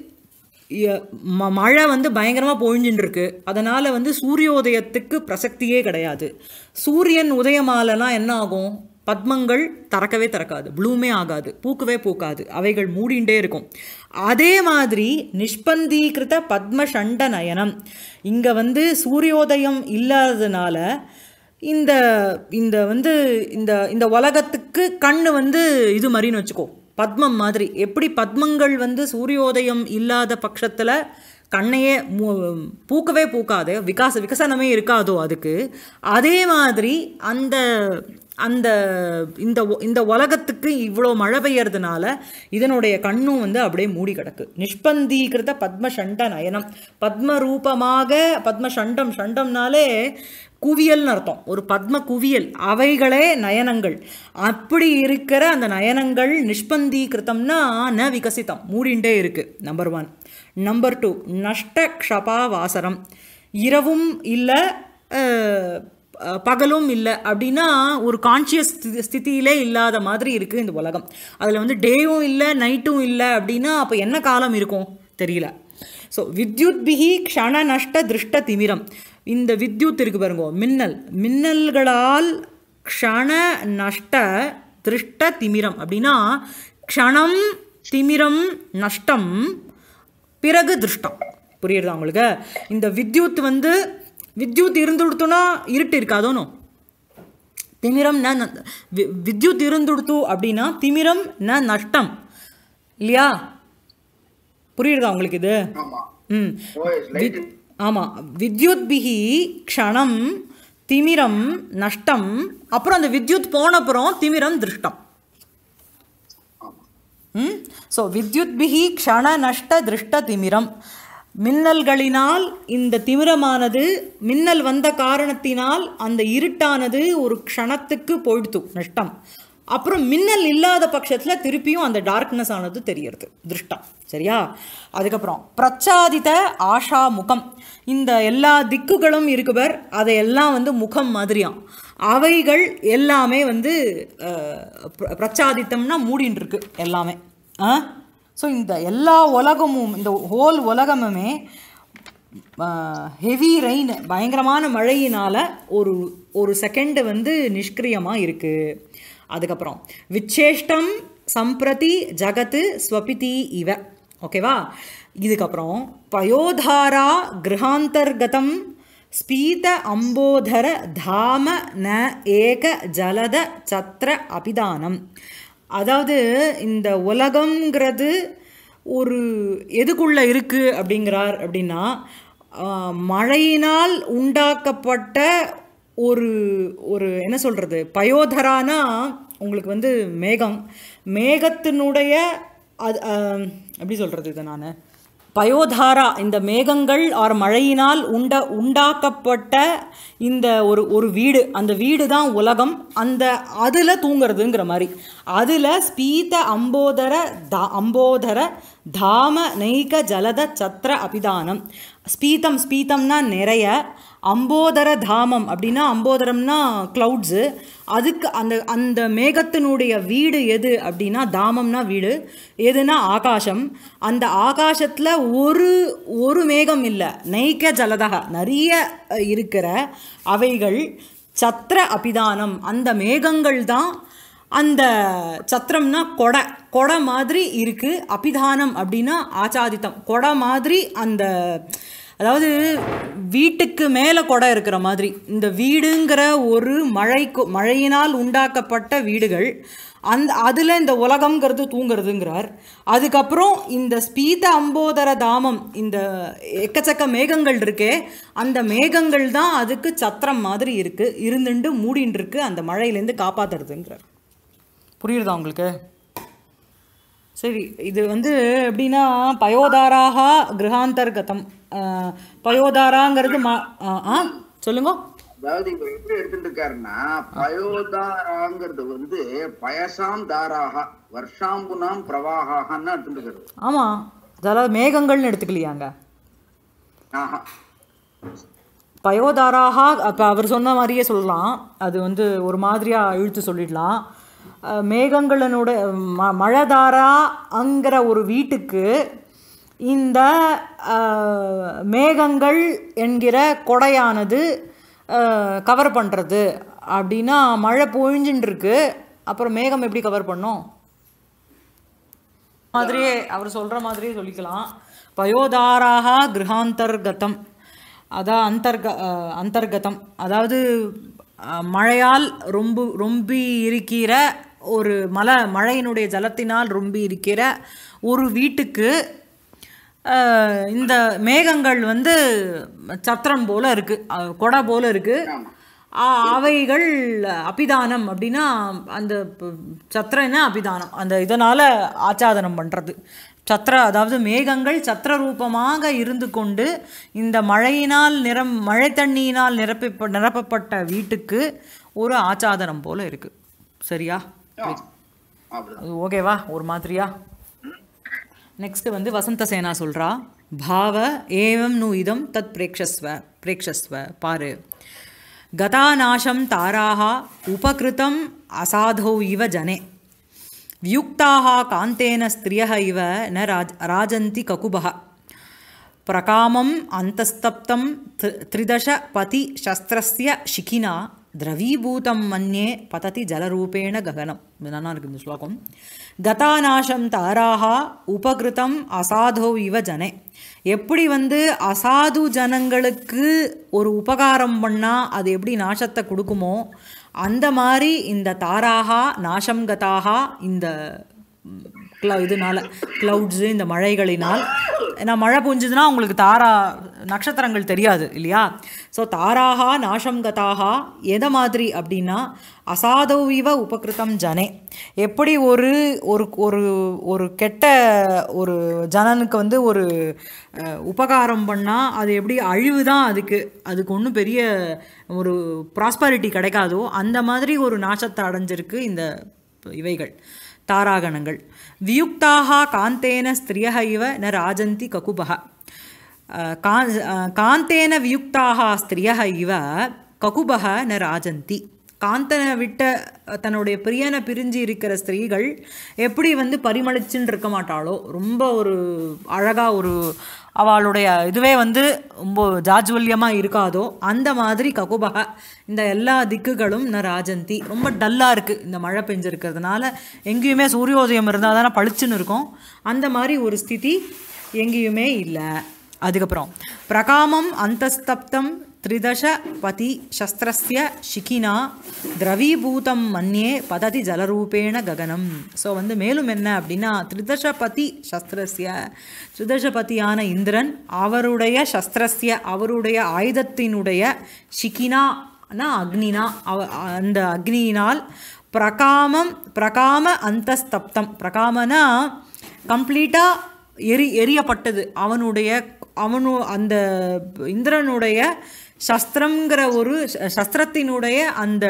எ- ம- மழை வந்து பயங்கரமாக பொழிஞ்சுட்டு இருக்கு அதனால் வந்து சூரியோதயத்துக்கு பிரசக்தியே கிடையாது சூரியன் உதயமாலலாம் என்ன ஆகும் பத்மங்கள் திறக்கவே திறக்காது ப்ளூமே ஆகாது பூக்கவே பூக்காது அவைகள் மூடிண்டே இருக்கும் அதே மாதிரி நிஷ்பந்தீகிருத பத்ம சண்ட நயனம் இங்கே வந்து சூரியோதயம் இல்லாததுனால இந்த இந்த வந்து இந்த இந்த உலகத்துக்கு கண்ணு வந்து இது மாதிரின்னு வச்சுக்கோ பத்மம் மாதிரி எப்படி பத்மங்கள் வந்து சூரியோதயம் இல்லாத பட்சத்தில் கண்ணையே மூ- பூக்கவே பூக்காது விகாச விகசனமே இருக்காதோ அதுக்கு அதே மாதிரி அந்த அந்த இந்த ஒ- இந்த உலகத்துக்கு இவ்வளோ மழை பெய்யறதுனால இதனுடைய கண்ணும் வந்து அப்படியே மூடி கிடக்கு நிஷ்பந்தீகிருத பத்ம சண்ட நயனம் பத்ம ரூபமாக பத்ம சண்டம் சண்டம்னாலே குவியல்னு அர்த்தம் ஒரு பத்ம குவியல் அவைகளே நயனங்கள் அப்படி இருக்கிற அந்த நயனங்கள் நிஷ்பந்தீகிருத்தம்னா ந விகசிதம் மூடிண்டே இருக்கு நம்பர் ஒன் நம்பர் டூ நஷ்ட க்ஷபா வாசரம் இரவும் இல்லை பகலும் இல்லை அப்படின்னா ஒரு கான்ஷியஸ் ஸ்திதியிலே இல்லாத மாதிரி இருக்குது இந்த உலகம் அதில் வந்து டேவும் இல்லை நைட்டும் இல்லை அப்படின்னா அப்போ என்ன காலம் இருக்கும் தெரியல ஸோ வித்யுத் பிஹி க்ஷண நஷ்ட திருஷ்ட திமிரம் இந்த வித்யுத் இருக்கு பாருங்க மின்னல் மின்னல்களால் க்ஷண நஷ்ட திருஷ்ட திமிரம் அப்படின்னா க்ஷணம் திமிரம் நஷ்டம் பிறகு திருஷ்டம் புரியுறதா உங்களுக்கு இந்த வித்யுத் வந்து வித்யுத் இருந்துடுத்துனா இருட்டு இருக்காதோனோ திமிரம் ந ந- வி- வித்யுத் இருந்துடுத்து அப்படின்னா திமிரம் ந நஷ்டம் இல்லையா புரியுறதா உங்களுக்கு இது ஆமா ம் ஓஎஸ் லைட் வித் ஆமாம் வித்யுத் பிஹி க்ஷணம் திமிரம் நஷ்டம் அப்புறம் அந்த வித்யுத் போனப்புறம் திமிரம் திருஷ்டம் ஆமா ம் ஸோ வித்யுத்பிஹி க்ஷண நஷ்ட திருஷ்ட திமிரம் மின்னல்களினால் இந்த திமிரமானது மின்னல் வந்த காரணத்தினால் அந்த இருட்டானது ஒரு க்ஷணத்துக்கு போயிடுத்து நஷ்டம் அப்புறம் மின்னல் இல்லாத பட்சத்தில் திருப்பியும் அந்த டார்க்னஸ் ஆனது தெரியறது திருஷ்டம் சரியா அதுக்கப்புறம் பிரச்சாதித ஆஷா முகம் இந்த எல்லா திக்குகளும் இருக்குவர் அதையெல்லாம் வந்து முகம் மாதிரியாம் அவைகள் எல்லாமே வந்து அஹ், பிர- பிரச்சாதித்தம்னா மூடின்னு இருக்கு எல்லாமே ஆ ஸோ இந்த எல்லா உலகமும் இந்த ஹோல் உலகமுமே ஹெவி ரெயின் பயங்கரமான மழையினால் ஒரு ஒரு செகண்டு வந்து நிஷ்கிரியமாக இருக்குது அதுக்கப்புறம் விச்சேஷ்டம் சம்பிரதி ஜகத்து ஸ்வபிதி இவ ஓகேவா இதுக்கப்புறம் பயோதாரா கிரகாந்தர்கதம் ஸ்பீத அம்போதர தாம ந ஏக ஜலத சத்திர அபிதானம் அதாவது இந்த உலகம்ங்கிறது ஒரு எதுக்குள்ள இருக்கு அப்படிங்கிறார் அப்படின்னா ஆஹ், மழையினால் உண்டாக்கப்பட்ட ஒரு ஒரு என்ன சொல்றது பயோதரானா உங்களுக்கு வந்து மேகம் மேகத்தினுடைய அது ஆஹ், எப்படி சொல்றது இதை நான் பயோதாரா இந்த மேகங்கள் ஆர் மழையினால் உண்ட உண்டாக்கப்பட்ட இந்த ஒரு ஒரு வீடு அந்த வீடு தான் உலகம் அந்த அதில் தூங்குறதுங்கிற மாதிரி அதில் ஸ்பீத அம்போதர தா அம்போதர தாம நெய்க ஜலத சத்திர அபிதானம் ஸ்பீதம் ஸ்பீதம்னா நிறைய அம்போதர தாமம் அப்படின்னா அம்போதரம்னா க்ளவுட்ஸு அதுக்கு அந்த அந்த மேகத்தினுடைய வீடு எது அப்படின்னா தாமம்னா வீடு எதுனா ஆகாசம் அந்த ஆகாசத்தில் ஒரு ஒரு மேகம் இல்லை நெய்க்க ஜலதக நிறைய அஹ், இருக்கிற அவைகள் சத்திர அபிதானம் அந்த மேகங்கள் தான் அந்த சத்திரம்னா கொடை கொடை மாதிரி இருக்கு அபிதானம் அப்படின்னா ஆச்சாதித்தம் கொடை மாதிரி அந்த அதாவது வீட்டுக்கு மேலே கொடை இருக்கிற மாதிரி இந்த வீடுங்கிற ஒரு மழைக்கு மழையினால் உண்டாக்கப்பட்ட வீடுகள் அந்த அதில் இந்த உலகம்ங்கிறது தூங்குறதுங்கிறார் அதுக்கப்புறம் இந்த ஸ்பீத அம்போதர தாமம் இந்த எக்கச்சக்க மேகங்கள் இருக்கே அந்த மேகங்கள் தான் அதுக்கு சத்திரம் மாதிரி இருக்கு இருந்துண்டு மூடின்னு இருக்கு அந்த மழையிலேருந்து காப்பாத்துறதுங்கிறார் புரியுறதா உங்களுக்கு சரி இது வந்து எப்படின்னா பயோதாராக கிரகாந்தர்கதம் அஹ், பயோதாராங்கிறது மா ஆ, ஆ சொல்லுங்க அதாவது இவர் எப்படி எடுத்துட்டு இருக்காருன்னா பயோதாராங்கிறது வந்து பயசாம் தாராக வருஷாம்புனாம் பிரவாகான்னு எடுத்துட்டு இருக்காரு ஆமாம் அதாவது மேகங்கள்னு எடுத்துக்கலையாங்க ஆஹா பயோதாராக அப்போ அவர் சொன்ன மாதிரியே சொல்லலாம் அது வந்து ஒரு மாதிரியாக இழுத்து சொல்லிடலாம் அஹ், மேகங்களினோட ம மழைதாராங்கிற ஒரு வீட்டுக்கு இந்த அஹ், மேகங்கள் என்கிற கொடையானது கவர் பண்ணுறது அப்படின்னா மழை பொழிஞ்சுன்னு இருக்கு அப்புறம் மேகம் எப்படி கவர் பண்ணும் மாதிரியே அவர் சொல்கிற மாதிரியே சொல்லிக்கலாம் பயோதாராக கிரகாந்தர்கதம் அதான் அந்தர்க அஹ், அந்தர்கதம் அதாவது அஹ், மழையால் ரொம்ப ரொம்பி இருக்கிற ஒரு மலை மழையினுடைய ஜலத்தினால் ரொம்பி இருக்கிற ஒரு வீட்டுக்கு அஹ், இந்த மேகங்கள் வந்து சத்திரம் போல இருக்கு அஹ், கொடை போல இருக்கு ஆ- அவைகள் அபிதானம் அப்படின்னா அந்த ப- சத்திரன்னா அபிதானம் அந்த இதனால ஆச்சாதனம் பண்றது சத்திர அதாவது மேகங்கள் சத்திர ரூபமாக இருந்து கொண்டு இந்த மழையினால் நிரம் மழை தண்ணியினால் நிரப்பி நிரப்பப்பட்ட வீட்டுக்கு ஒரு ஆச்சாதனம் போல இருக்கு சரியா அப்படிதான் அது ஓகேவா ஒரு மாதிரியா நெக்ஸ்ட் வந்து வசந்த சேனா சொல்றா பாவ ஏவம் நு இதம் தத் பிரேக்ஷஸ்வ பிரேக்ஷஸ்வ பாரு கதாநாசம் தாராக உபகிருதம் அசாதௌ இவ ஜனே வியுக்தாக காந்தேன ஸ்திரியः இவ ந ராஜ் ராஜந்தி ககுபः பிரகாமம் அந்தஸ்தப்தம் த்ரி- த்ரிதಶ பதி சஸ்திரஸ்ய शिखिना द्रवीभूतं मन्ये पतति ஜலரூபேண ககனம் இது நல்லா இருக்கு இந்த ஸ்லோகம் கதாநாசம் தாராக உபகிருதம் அசாதோ இவ ஜனே எப்படி வந்து அசாது ஜனங்களுக்கு ஒரு உபகாரம் பண்ணால் அது எப்படி நாசத்தை கொடுக்குமோ அந்த மாதிரி இந்த தாராகா நாசம் கதாகா இந்த க்ள இதனால க்ளவுட்ஸு இந்த மழைகளினால் ஏன்னா மழை பொஞ்சுதுன்னா உங்களுக்கு தாரா நட்சத்திரங்கள் தெரியாது இல்லையா ஸோ தாராகா நாசம் கதாகா எதை மாதிரி அப்படின்னா அசாதௌவிவ உபகிருதம் ஜனே எப்படி ஒரு ஒரு ஒரு ஒரு கெட்ட ஒரு ஜனனுக்கு வந்து ஒரு அஹ், உபகாரம் பண்ணால் அது எப்படி அழிவு தான் அதுக்கு அதுக்கு ஒன்றும் பெரிய ஒரு ப்ராஸ்பரிட்டி கிடைக்காதோ அந்த மாதிரி ஒரு நாசத்தை அடைஞ்சிருக்கு இந்த இவைகள் தாராகணங்கள் வியுக்தாக காந்தேன ஸ்திரிய இவ ந ராஜந்தி ககுபக அஹ், கா அஹ், காந்தேன வியுக்தாக ஸ்திரிய இவ ககுபக ந ராஜந்தி காந்தனை விட்ட அஹ், தன்னுடைய பிரியனை பிரிஞ்சு இருக்கிற ஸ்திரீகள் எப்படி வந்து பரிமளிச்சுன்னு இருக்க மாட்டாளோ ரொம்ப ஒரு அழகாக ஒரு அவளுடைய இதுவே வந்து ரொம்ப ஜாஜ்வல்யமாக இருக்காதோ அந்த மாதிரி ககுபக இந்த எல்லா திக்குகளும் ந ராஜந்தி ரொம்ப டல்லாக இருக்குது இந்த மழை பெஞ்சிருக்கிறதுனால எங்கேயுமே சூரியோதயம் இருந்தால் தானே பளிச்சுன்னு இருக்கும் அந்த மாதிரி ஒரு ஸ்திதி எங்கேயுமே இல்லை அதுக்கப்புறம் பிரகாமம் அந்தஸ்தப்தம் த்ரிதச பதி சஸ்திரஸ்ய ஷிகினா திரவீபூதம் மன்யே பததி ஜலரூபேண ககனம் ஸோ வந்து மேலும் என்ன அப்படின்னா த்ரிதசபதி சஸ்திரஸ்ய த்ரிதசபதியான இந்திரன் அவருடைய சஸ்திரஸ்ய அவருடைய ஆயுதத்தினுடைய ஷிகினானா அக்னினா அவ அந்த அக்னியினால் பிரகாமம் பிரகாம அந்தஸ்தப்தம் பிரகாமனா கம்ப்ளீட்டாக எரி எரியப்பட்டது அவனுடைய அவனு அந்த இந்திரனுடைய சஸ்திரங்கிற ஒரு ச- சஸ்திரத்தினுடைய அந்த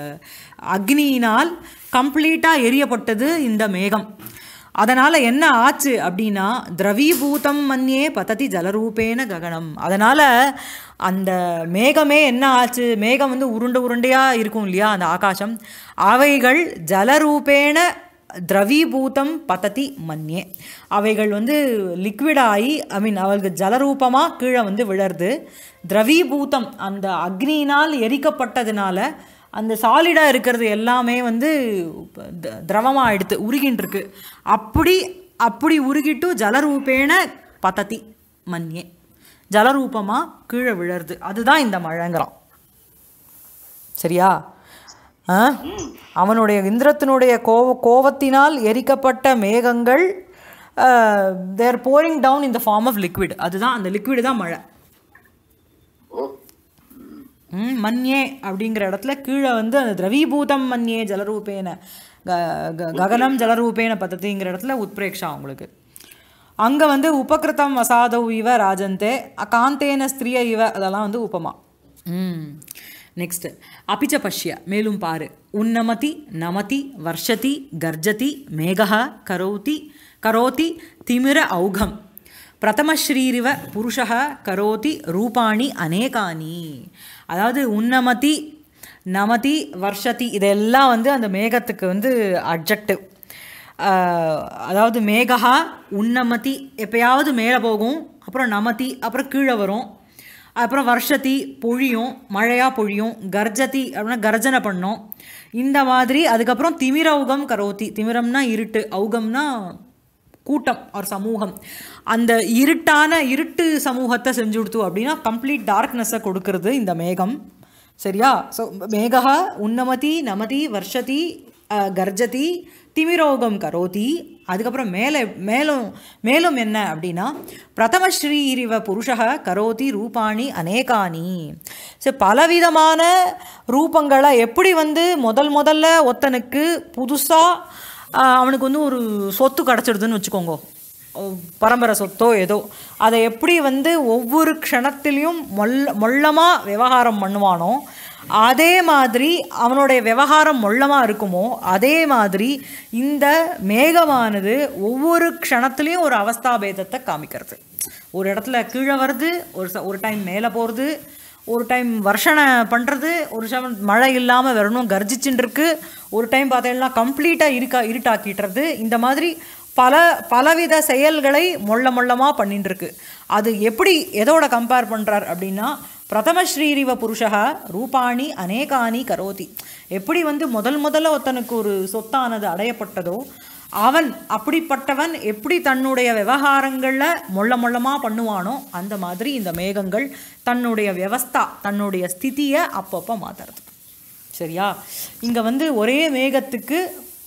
அக்னியினால் கம்ப்ளீட்டாக எரியப்பட்டது இந்த மேகம் அதனால் என்ன ஆச்சு அப்படின்னா திரவீபூதம் மன்யே பததி ஜலரூபேன ககனம் அதனால் அந்த மேகமே என்ன ஆச்சு மேகம் வந்து உருண்டை உருண்டையாக இருக்கும் இல்லையா அந்த ஆகாசம் அவைகள் ஜலரூபேண திரவீபூதம் பததி மன்யே அவைகள் வந்து லிக்விடாகி ஐ மீன் அவளுக்கு ஜலரூபமாக கீழே வந்து விழருது திரவீபூதம் அந்த அக்னியினால் எரிக்கப்பட்டதுனால அந்த சாலிடாக இருக்கிறது எல்லாமே வந்து த- திரவமா எடுத்து உருகின்னு இருக்கு அப்படி அப்படி உருகிட்டு ஜலரூபேண பததி மன்யே ஜலரூபமாக கீழே விழருது அதுதான் இந்த மழைங்கிறான் சரியா ஆ? அவனுடைய இந்திரத்தினுடைய கோவ கோவத்தினால் எரிக்கப்பட்ட மேகங்கள் there pouring down in the form of liquid அதுதான் அந்த லிக்விட் தான் மழை ஓ ம், மன்யே அப்படிங்கிற இடத்துல கீழே வந்து அந்த திரவீபூதம் மன்யே ஜலரூபேன க க- ககனம் ஜலரூபேன பத்ததிங்கிற இடத்துல உத்பிரேக்ஷா உங்களுக்கு அங்கே வந்து உபகிருதம் வசாதவ் இவ ராஜந்தே காந்தேன ஸ்திரிய இவ அதெல்லாம் வந்து உபமா ம் நெக்ஸ்ட் அபிச்ச பஷ்ய மேலும் பாரு உன்னமதி நமதி வர்ஷதி கர்ஜதி மேகா கரோதி கரோதி திமிர ஔகம் பிரதமஸ்ரீரிவ புருஷः கரோதி ரூபாணி அநேகானி அதாவது உன்னமதி நமதி வர்ஷதி இதெல்லாம் வந்து அந்த மேகத்துக்கு வந்து அட்ஜெக்டிவ் அதாவது மேகா உன்னமதி எப்பயாவது மேலே போகும் அப்புறம் நமதி அப்புறம் கீழே வரும் அப்புறம் வருஷத்தி பொழியும் மழையாக பொழியும் கர்ஜதி அப்படின்னா கர்ஜனை பண்ணும் இந்த மாதிரி அதுக்கப்புறம் திமிர ஔகம் கரோதி திமிரம்னா இருட்டு ஔகம்னா கூட்டம் ஒரு சமூகம் அந்த இருட்டான இருட்டு சமூகத்தை செஞ்சு கொடுத்து அப்படின்னா கம்ப்ளீட் டார்க்னஸை கொடுக்கறது இந்த மேகம் சரியா ஸோ மேகா உன்னமதி நமதி வர்ஷதி அஹ், கர்ஜதி திமிரோகம் கரோதி அதுக்கப்புறம் மேலே மேலும் மேலும் என்ன அப்படின்னா பிரதமஸ்ரீ இரிவ புருஷக கரோதி ரூபாணி அநேகானி ஸோ பலவிதமான ரூபங்களை எப்படி வந்து முதல் முதல்ல ஒருத்தனுக்கு புதுசாக அவனுக்கு வந்து ஒரு சொத்து கிடச்சிடுதுன்னு வச்சுக்கோங்க ஒ- பரம்பரை சொத்தோ ஏதோ அதை எப்படி வந்து ஒவ்வொரு க்ஷணத்திலையும் மொல்ல மொள்ளமாக விவகாரம் பண்ணுவானோ அதே மாதிரி அவனுடைய விவகாரம் மொள்ளமாக இருக்குமோ அதே மாதிரி இந்த மேகமானது ஒவ்வொரு க்ஷணத்துலேயும் ஒரு அவஸ்தாபேதத்தை காமிக்கிறது ஒரு இடத்துல கீழே வருது ஒரு ச- ஒரு டைம் மேலே போகிறது ஒரு டைம் வருஷனை பண்ணுறது ஒரு டைம் மழை இல்லாமல் வரணும் கர்ஜிச்சுன்னு இருக்கு ஒரு டைம் பார்த்தீங்கன்னா கம்ப்ளீட்டாக இருக்கா இருட்டாக்கிட்டுறது இந்த மாதிரி பல பலவித செயல்களை மொள்ள மொள்ளமாக பண்ணிட்டு இருக்கு அது எப்படி எதோட கம்பேர் பண்ணுறார் அப்படின்னா பிரதம ஸ்ரீரிவ புருஷக ரூபாணி அநேகானி கரோதி எப்படி வந்து முதல் முதல்ல ஒருத்தனுக்கு ஒரு சொத்தானது அடையப்பட்டதோ அவன் அப்படிப்பட்டவன் எப்படி தன்னுடைய விவகாரங்களில் மொள்ள மொள்ளமாக பண்ணுவானோ அந்த மாதிரி இந்த மேகங்கள் தன்னுடைய வியவஸ்தா தன்னுடைய ஸ்திதியை அப்பப்போ மாற்றுறது சரியா இங்கே வந்து ஒரே மேகத்துக்கு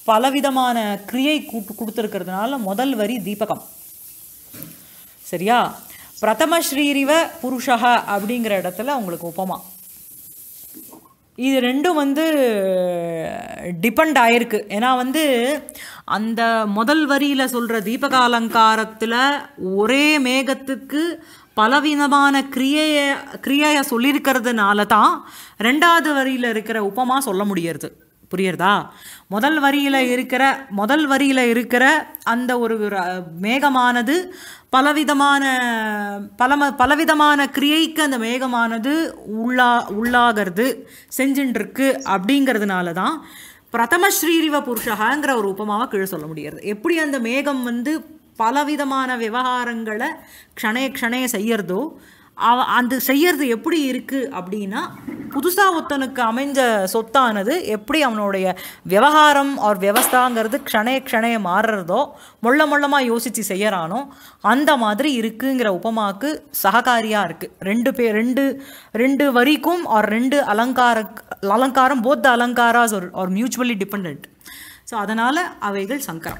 பலவிதமான கிரியை கூட்டு கொடுத்துருக்கிறதுனால முதல் வரி தீபகம் சரியா பிரதம ஸ்ரீரிவ புருஷக அப்படிங்கிற இடத்துல உங்களுக்கு உபமா இது ரெண்டும் வந்து டிபெண்ட் ஆயிருக்கு ஏன்னா வந்து அந்த முதல் வரியில் சொல்கிற தீபகாலங்காரத்தில் ஒரே மேகத்துக்கு பலவிதமான கிரியைய கிரியையை சொல்லியிருக்கிறதுனால தான் ரெண்டாவது வரியில் இருக்கிற உபமா சொல்ல முடியறது புரியுறதா முதல் வரியில் இருக்கிற முதல் வரியில் இருக்கிற அந்த ஒரு ர- மேகமானது பலவிதமான பலம பலவிதமான கிரியைக்கு அந்த மேகமானது உள்ளா உள்ளாகிறது செஞ்சுட்டுருக்கு அப்படிங்கிறதுனால தான் பிரதம ஸ்ரீரிவ புருஷகாங்கிற ஒரு உபமாவை கீழே சொல்ல முடியாது எப்படி அந்த மேகம் வந்து பலவிதமான விவகாரங்களை க்ஷணே க்ஷணே செய்யறதோ அவ அந்த செய்யறது எப்படி இருக்குது அப்படின்னா புதுசாக ஒருத்தனுக்கு அமைஞ்ச சொத்தானது எப்படி அவனுடைய விவகாரம் ஆர் வியவஸ்தாங்கிறது க்ஷணே க்ஷணே மாறுறதோ மொள்ள மொள்ளமாக யோசித்து செய்யறானோ அந்த மாதிரி இருக்குங்கிற உபமாக்கு சககாரியாக இருக்குது ரெண்டு பேர் ரெண்டு ரெண்டு வரிக்கும் ஆர் ரெண்டு அலங்கார அலங்காரம் போத்த அலங்காராஸ் ஒரு ஆர் மியூச்சுவலி டிபெண்ட் ஸோ அதனால் அவைகள் சங்கரம்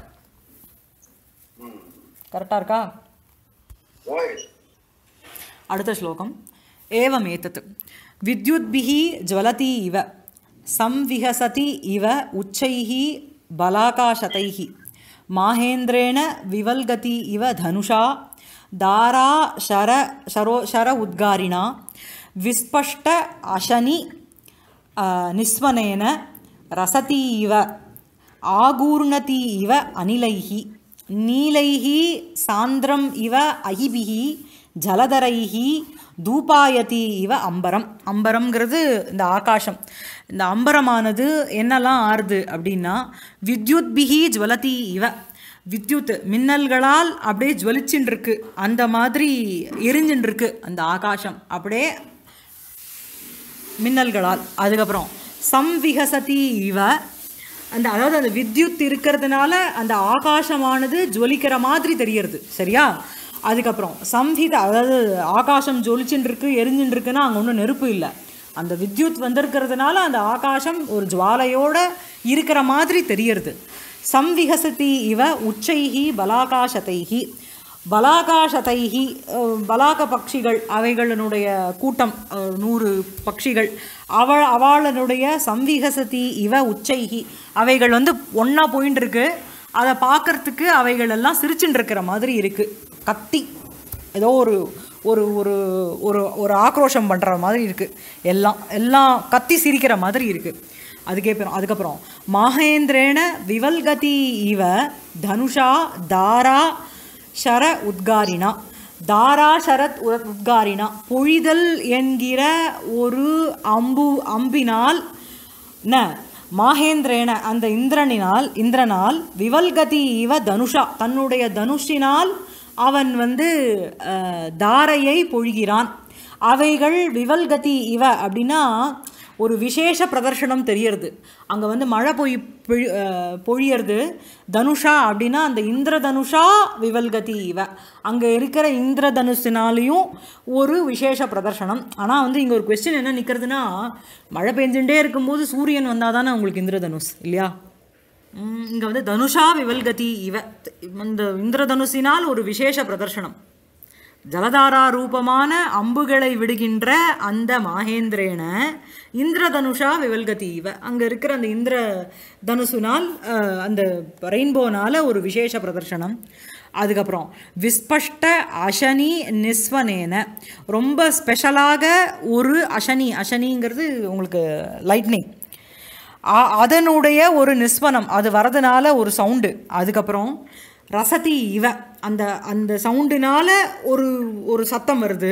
கரெக்டாக இருக்கா ஓய் அடுத்த ஸ்லோகம் ஏவமேதத் வித்யுத்பிः ஜ்வலதி இவ संविहसति इव उच्चैः बलाकाशतैः माहेन्द्रेण विवल्गति इव धनुषा दारा शर शरो शर उद्गारिणा विस्पष्ट अशनि अ, निस्वनेन रसति इव आगूर्णति इव अनिलैः नीलैः सान्द्रम् इव अहिभिः ஜலதரைஹ தூபாயதி இவ அம்பரம் அம்பரம்ங்கிறது இந்த ஆகாசம் இந்த அம்பரமானது என்னெல்லாம் ஆறுது அப்படின்னா வித்யுத் பிஹி ஜுவலதி இவ வித்யுத் மின்னல்களால் அப்படியே ஜுவலிச்சுன்னு இருக்கு அந்த மாதிரி எரிஞ்சுன்னு இருக்கு அந்த ஆகாசம் அப்படியே மின்னல்களால் அதுக்கப்புறம் சம்விகசதி இவ அந்த அதாவது அந்த வித்யுத் இருக்கிறதுனால அந்த ஆகாசமானது ஜொலிக்கிற மாதிரி தெரியறது சரியா அதுக்கப்புறம் சம்ஹித அதாவது ஆகாசம் ஜொலிச்சுன்னு இருக்கு எரிஞ்சுன்னு இருக்குன்னா அங்கே ஒன்றும் நெருப்பு இல்லை அந்த வித்யுத் வந்திருக்கிறதுனால அந்த ஆகாசம் ஒரு ஜுவாலையோட இருக்கிற மாதிரி தெரியறது சம்விகசதி இவ உச்சைஹி பலாகாசதைஹி பலாகாசதைஹி அஹ், பலாக பட்சிகள் அவைகளினுடைய கூட்டம் அஹ், நூறு பட்சிகள் அவள் அவளுடைய சம்விகசதி இவ உச்சைஹி அவைகள் வந்து ஒன்றா போயின்னு இருக்கு அதை பார்க்கறதுக்கு அவைகள் எல்லாம் சிரிச்சுட்டு இருக்கிற மாதிரி இருக்கு கத்தி ஏதோ ஒரு ஒரு ஒரு ஒரு ஒரு ஆக்ரோஷம் பண்ணுற மாதிரி இருக்குது எல்லாம் எல்லாம் கத்தி சிரிக்கிற மாதிரி இருக்குது அதுக்கப்புறம் அதுக்கப்புறம் மகேந்திரேன விவல்கதி இவ தனுஷா தாரா ஷர உத்காரினா தாரா ஷரத் உ- உத்காரினா பொழிதல் என்கிற ஒரு அம்பு அம்பினால் ந மாகேந்திரேன அந்த இந்திரனினால் இந்திரனால் விவல்கதி இவ தனுஷா தன்னுடைய தனுஷினால் அவன் வந்து அஹ், தாரையை பொழிகிறான் அவைகள் விவல்கதி இவ அப்படின்னா ஒரு விசேஷ பிரதர்ஷனம் தெரியறது அங்கே வந்து மழை பொய் பொழி- அஹ், பொழியறது தனுஷா அப்படின்னா அந்த இந்திரதனுஷா விவல்கதி இவ அங்கே இருக்கிற இந்திரதனுஷினாலையும் ஒரு விசேஷ பிரதர்ஷனம் ஆனால் வந்து இங்கே ஒரு கொஸ்டின் என்ன நிற்கிறதுனா மழை பெஞ்சுட்டே இருக்கும்போது சூரியன் வந்தால் தானே உங்களுக்கு இந்திரதனுஷ் இல்லையா இங்கே வந்து தனுஷா விவல்கதி இவ இந்த இந்திரதனுஷினால் ஒரு விசேஷ பிரதர்ஷனம் ஜலதாரா ரூபமான அம்புகளை விடுகின்ற அந்த மாகேந்திரேன இந்திரதனுஷா விவல்கதி இவ அங்கே இருக்கிற அந்த இந்திர தனுசுனால் அஹ், அந்த ரெயின்போனால ஒரு விசேஷ பிரதர்ஷனம் அதுக்கப்புறம் விஸ்பஷ்ட அசனி நிஸ்வனேன ரொம்ப ஸ்பெஷலாக ஒரு அசனி அசனிங்கிறது உங்களுக்கு லைட்னிங் ஆ- அதனுடைய ஒரு நிஸ்வனம் அது வரதுனால ஒரு சவுண்டு அதுக்கப்புறம் ரசதி இவ அந்த அந்த சவுண்டினால ஒரு ஒரு சத்தம் வருது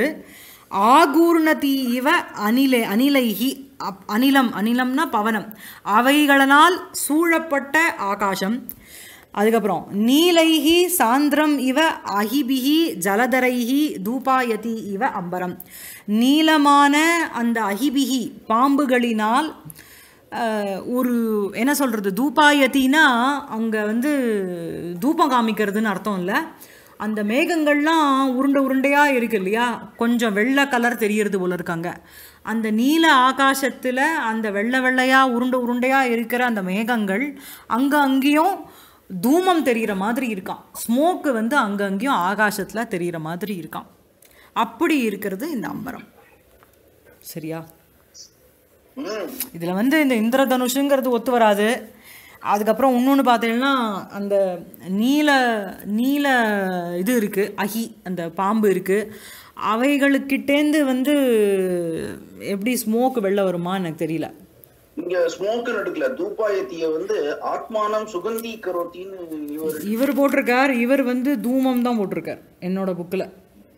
ஆகூர்ணதி இவ அனிலே அனிலைஹி அப் அனிலம் அனிலம்னா பவனம் அவைகளினால் சூழப்பட்ட ஆகாசம் அதுக்கப்புறம் நீலைஹி சாந்திரம் இவ அஹிபிஹி ஜலதரைஹி தூபாயதி இவ அம்பரம் நீலமான அந்த அஹிபிஹி பாம்புகளினால் அஹ், ஒரு என்ன சொல்கிறது தூபாயத்தினா அங்கே வந்து தூபம் காமிக்கிறதுன்னு அர்த்தம் இல்லை அந்த மேகங்கள்லாம் உருண்டை உருண்டையாக இருக்கு இல்லையா கொஞ்சம் வெள்ளை கலர் தெரியறது போல இருக்காங்க அந்த நீல ஆகாசத்தில் அந்த வெள்ளை வெள்ளையாக உருண்டை உருண்டையாக இருக்கிற அந்த மேகங்கள் அங்கே அங்கேயும் தூமம் தெரிகிற மாதிரி இருக்கான் ஸ்மோக்கு வந்து அங்கே அங்கேயும் ஆகாசத்தில் தெரிகிற மாதிரி இருக்கான் அப்படி இருக்கிறது இந்த அம்பரம் சரியா ம் இதில் வந்து இந்த இந்திரதனுஷுங்கிறது ஒத்து வராது அதுக்கப்புறம் இன்னொன்று பார்த்தீங்கன்னா அந்த நீல நீல இது இருக்குது அஹி அந்த பாம்பு இருக்குது அவைகளுக்கிட்டேந்து வந்து எப்படி ஸ்மோக் வெளில வருமா எனக்கு தெரியல இங்க ஸ்மோக் எடுக்கல தூபாயத்திய வந்து ஆத்மானம் சுகந்தி கரோத்தின்னு இவர் இவர் போட்டிருக்கார் இவர் வந்து தூமம் தான் போட்டிருக்கார் என்னோட புக்கில்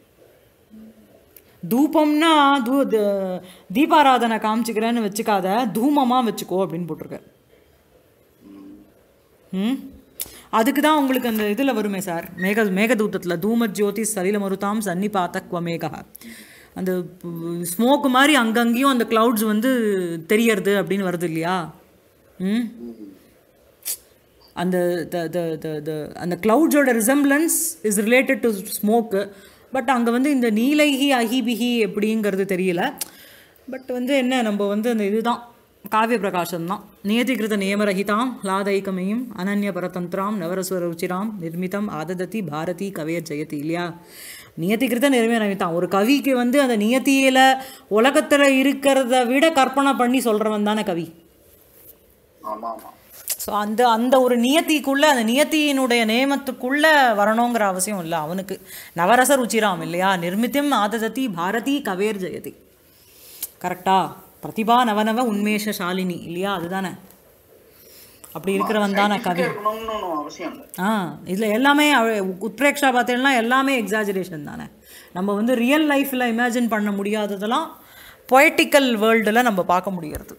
தூபம்னா தூ த- தீபாராதனை காமிச்சிக்கிறேன்னு வச்சுக்காத தூமமாக வச்சுக்கோ அப்படின்னு போட்டிருக்கார் ம் அதுக்கு தான் உங்களுக்கு அந்த இதில் வருமே சார் மேக மேகதூத்தத்தில் தூம ஜோதி சலில மருதாம் சன்னி பாத்தக்வ மேகா அந்த ஸ்மோக் மாதிரி அங்கங்கேயும் அந்த clouds வந்து தெரியறது அப்படின்னு வருது இல்லையா ம் அந்த த த த த அந்த க்ளவுட்ஸோட resemblance is related to smoke but அங்கே வந்து இந்த நீலைஹி அஹிபிஹி எப்படிங்கிறது தெரியல பட் வந்து என்ன நம்ம வந்து அந்த இதுதான் காவிய பிரகாசம் தான் நியதிகிருத நியமரஹிதாம் லாதைக்கமையும் அனன்ய பரதந்திராம் நவரஸ்வர ருச்சிராம் நிர்மிதம் ஆதததி பாரதி கவையர் ஜெயதி இல்லையா நியதிகிருத நிர்மரஹிதாம் ஒரு கவிக்கு வந்து அந்த நியத்தியில் உலகத்தில் இருக்கிறத விட கற்பனை பண்ணி சொல்கிறவன் தானே கவி ஆமா ஆமா ஸோ அந்த அந்த ஒரு நியத்திக்குள்ளே அந்த நியத்தியினுடைய நேமத்துக்குள்ளே வரணுங்கிற அவசியம் இல்லை அவனுக்கு நவரச ருச்சிராம் இல்லையா நிர்மித்தியம் ஆதததி பாரதி கவேர் ஜெயதி கரெக்டா பிரதிபா நவநவ உண்மேஷ ஷாலினி இல்லையா அதுதானே அப்படி இருக்கிறவன் தானே கவி இருக்கணும்னு ஒண்ணும் அவசியம் இல்லை ஆ இதில் எல்லாமே அவ- உத்ரேக்ஷா பார்த்தீங்கன்னா எல்லாமே எக்ஸாஜரேஷன் தானே நம்ம வந்து ரியல் லைஃப்பில் இமேஜின் பண்ண முடியாததெல்லாம் பொய்டிக்கல் வேர்ல்டில் நம்ம பார்க்க முடியறது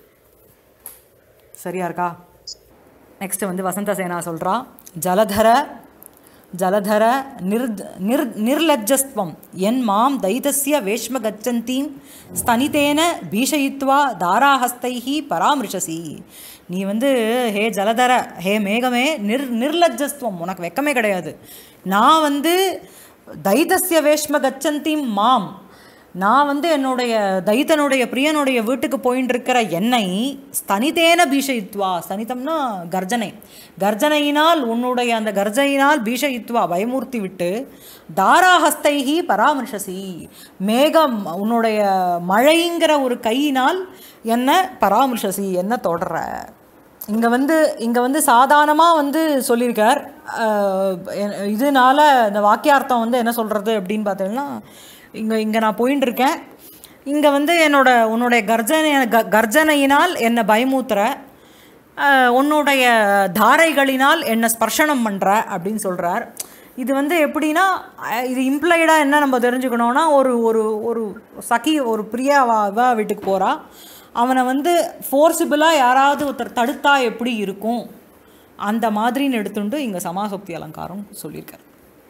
சரியா இருக்கா நெக்ஸ்ட் வந்து வசந்த சேனா சொல்கிறா ஜலதர ஜலதர நிர் நிர் நிர்லஜ்ஜஸ்துவம் என் மாம் தைதஸ்ய வேஷ்ம கச்சந்தீம் ஸ்தனிதேன பீஷயித்வா தாராஹஸ்தைஹி பராமரிஷசி நீ வந்து ஹே ஜலதர ஹே மேகமே நிர் நிர்லஜ்ஜஸ்துவம் உனக்கு வெக்கமே கிடையாது நான் வந்து தைதஸ்ய வேஷ்ம கச்சந்தீம் மாம் நான் வந்து என்னுடைய தைத்தனுடைய பிரியனுடைய வீட்டுக்கு போயின்னு இருக்கிற என்னை ஸ்தனிதேன பீஷயித்வா ஸ்தனிதம்னா கர்ஜனை கர்ஜனையினால் உன்னுடைய அந்த கர்ஜனையினால் பீஷயித்வா பயமூர்த்தி விட்டு தாராஹஸ்தைஹி பராமர்ஷசி மேகம் உன்னுடைய மழைங்கிற ஒரு கையினால் என்ன பராமர்ஷசி என்ன தொடர இங்கே வந்து இங்கே வந்து சாதாரணமாக வந்து சொல்லியிருக்கார் அஹ், எ- இதனால இந்த வாக்கியார்த்தம் வந்து என்ன சொல்கிறது அப்படின்னு பார்த்தீங்கன்னா இங்கே இங்கே நான் போயின்னு இருக்கேன் இங்கே வந்து என்னோட உன்னுடைய கர்ஜனை க கர்ஜனையினால் என்னை பயமூத்துற அஹ், உன்னுடைய தாரைகளினால் என்னை ஸ்பர்ஷனம் பண்ணுற அப்படின்னு சொல்கிறார் இது வந்து எப்படின்னா அஹ், இது இம்ப்ளைடாக என்ன நம்ம தெரிஞ்சுக்கணும்னா ஒரு ஒரு ஒரு சகி ஒரு பிரியா வா இவ வீட்டுக்கு போகிறா அவனை வந்து ஃபோர்சிபிளாக யாராவது ஒருத்தர் தடுத்தா எப்படி இருக்கும் அந்த மாதிரின்னு எடுத்துட்டு இங்கே சமாசக்தி அலங்காரம் சொல்லியிருக்கார்